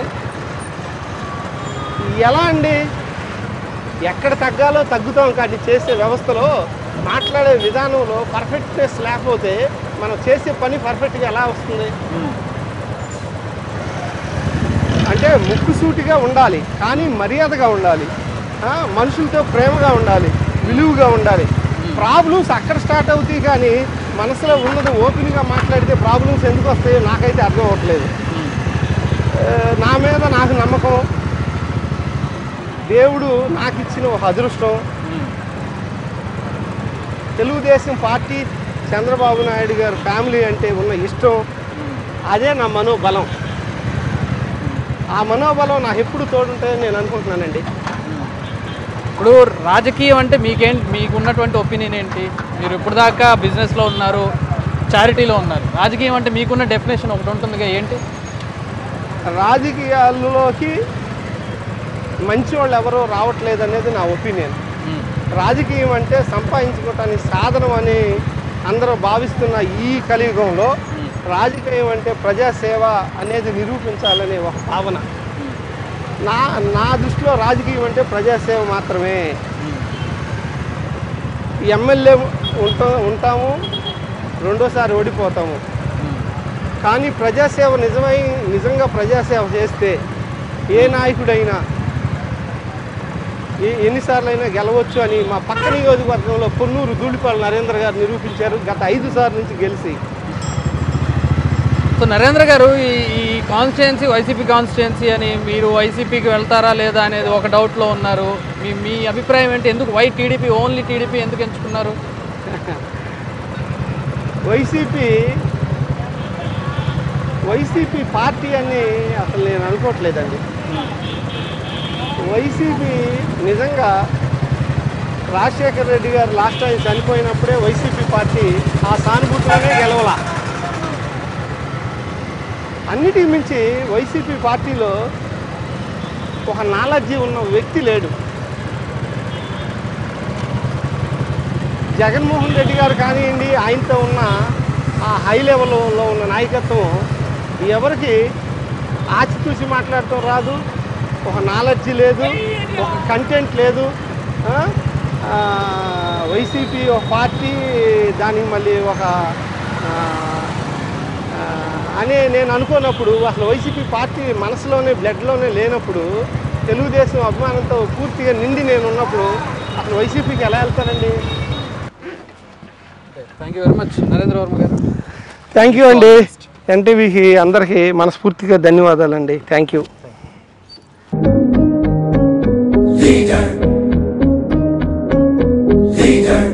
ఎలా అండి ఎక్కడ తగ్గాలో తగ్గుతాం కానీ చేసే వ్యవస్థలో మాట్లాడే విధానంలో పర్ఫెక్ట్నెస్ లేకపోతే మనం చేసే పని పర్ఫెక్ట్గా ఎలా వస్తుంది అంటే ముక్కుసూటిగా ఉండాలి కానీ మర్యాదగా ఉండాలి ఆ, మనుషులతో ప్రేమగా ఉండాలి విలువగా ఉండాలి ప్రాబ్లమ్స్ అక్కడ స్టార్ట్ అవుతాయి కానీ మనసులో ఉన్నది ఓపెన్గా మాట్లాడితే ప్రాబ్లమ్స్ ఎందుకు వస్తాయో నాకైతే అర్థం అవ్వట్లేదు ఆ, నా మీద నాకు నమ్మకం దేవుడు నాకు ఇచ్చిన ఒక అదృష్టం తెలుగుదేశం పార్టీ చంద్రబాబు నాయుడు గారు ఫ్యామిలీ అంటే ఉన్న ఇష్టం అదే నా మనోబలం ఆ మనోబలం నాకు ఎప్పుడు తోడుంటాయని నేను అనుకుంటున్నానండి ఇప్పుడు రాజకీయం అంటే మీకేంటి మీకు ఉన్నటువంటి ఒపీనియన్ ఏంటి మీరు ఇప్పుడు దాకా బిజినెస్లో ఉన్నారు చారిటీలో ఉన్నారు రాజకీయం అంటే మీకున్న డెఫినేషన్ ఒకటి ఉంటుందిగా ఏంటి రాజకీయాల్లోకి మంచి వాళ్ళు ఎవరో రావట్లేదు అనేది నా ఒపీనియన్ రాజకీయం అంటే సంపాదించుకోవటానికి సాధనం అని అందరూ భావిస్తున్న ఈ కలియుగంలో రాజకీయం అంటే ప్రజాసేవ అనేది నిరూపించాలనే ఒక భావన నా నా దృష్టిలో రాజకీయం అంటే ప్రజాసేవ మాత్రమే ఎమ్మెల్యే ఉంటా ఉంటాము రెండోసారి ఓడిపోతాము కానీ ప్రజాసేవ నిజమై నిజంగా ప్రజాసేవ చేస్తే ఏ నాయకుడైనా ఏ ఎన్నిసార్లు అయినా గెలవచ్చు అని మా పక్క నియోజకవర్గంలో కొన్నూరు ధూళిపాల నరేంద్ర గారు నిరూపించారు గత ఐదు సార్లు నుంచి గెలిచి సో నరేంద్ర గారు ఈ ఈ కాన్స్టిట్యున్సీ వైసీపీ కాన్స్టిట్యున్సీ అని మీరు వైసీపీకి వెళ్తారా లేదా అనేది ఒక డౌట్లో ఉన్నారు మీ మీ అభిప్రాయం ఏంటి ఎందుకు వై టీడీపీ ఓన్లీ టీడీపీ ఎందుకు ఎంచుకున్నారు వైసీపీ వైసీపీ పార్టీ అని అసలు నేను అనుకోవట్లేదండి వైసీపీ నిజంగా రాజశేఖర రెడ్డి గారు లాస్ట్ టైం చనిపోయినప్పుడే వైసీపీ పార్టీ ఆ సానుభూతిలోనే గెలవలా అన్నిటికి మించి వైసీపీ పార్టీలో ఒక నాలెడ్జి ఉన్న వ్యక్తి లేడు జగన్మోహన్ రెడ్డి గారు కానివ్వండి ఆయనతో ఉన్న ఆ హై లెవెల్లో ఉన్న నాయకత్వం ఎవరికి ఆచితూచి మాట్లాడటం రాదు ఒక నాలెడ్జ్ లేదు ఒక కంటెంట్ లేదు ఆ? ఆ, వైసీపీ ఒక పార్టీ దానికి మళ్ళీ ఒక ఆ, ఆ, అని నేను అనుకున్నప్పుడు అసలు వైసీపీ పార్టీ మనసులోనే బ్లడ్లోనే లేనప్పుడు తెలుగుదేశం అభిమానంతో పూర్తిగా నిండి నేను ఉన్నప్పుడు అసలు వైసీపీకి ఎలా వెళ్తానండి thank you very much Narendra Varma గారు థ్యాంక్ యూ అండి ఎన్టీవీకి అందరికీ మనస్ఫూర్తిగా ధన్యవాదాలండి థ్యాంక్ యూ leader, leader,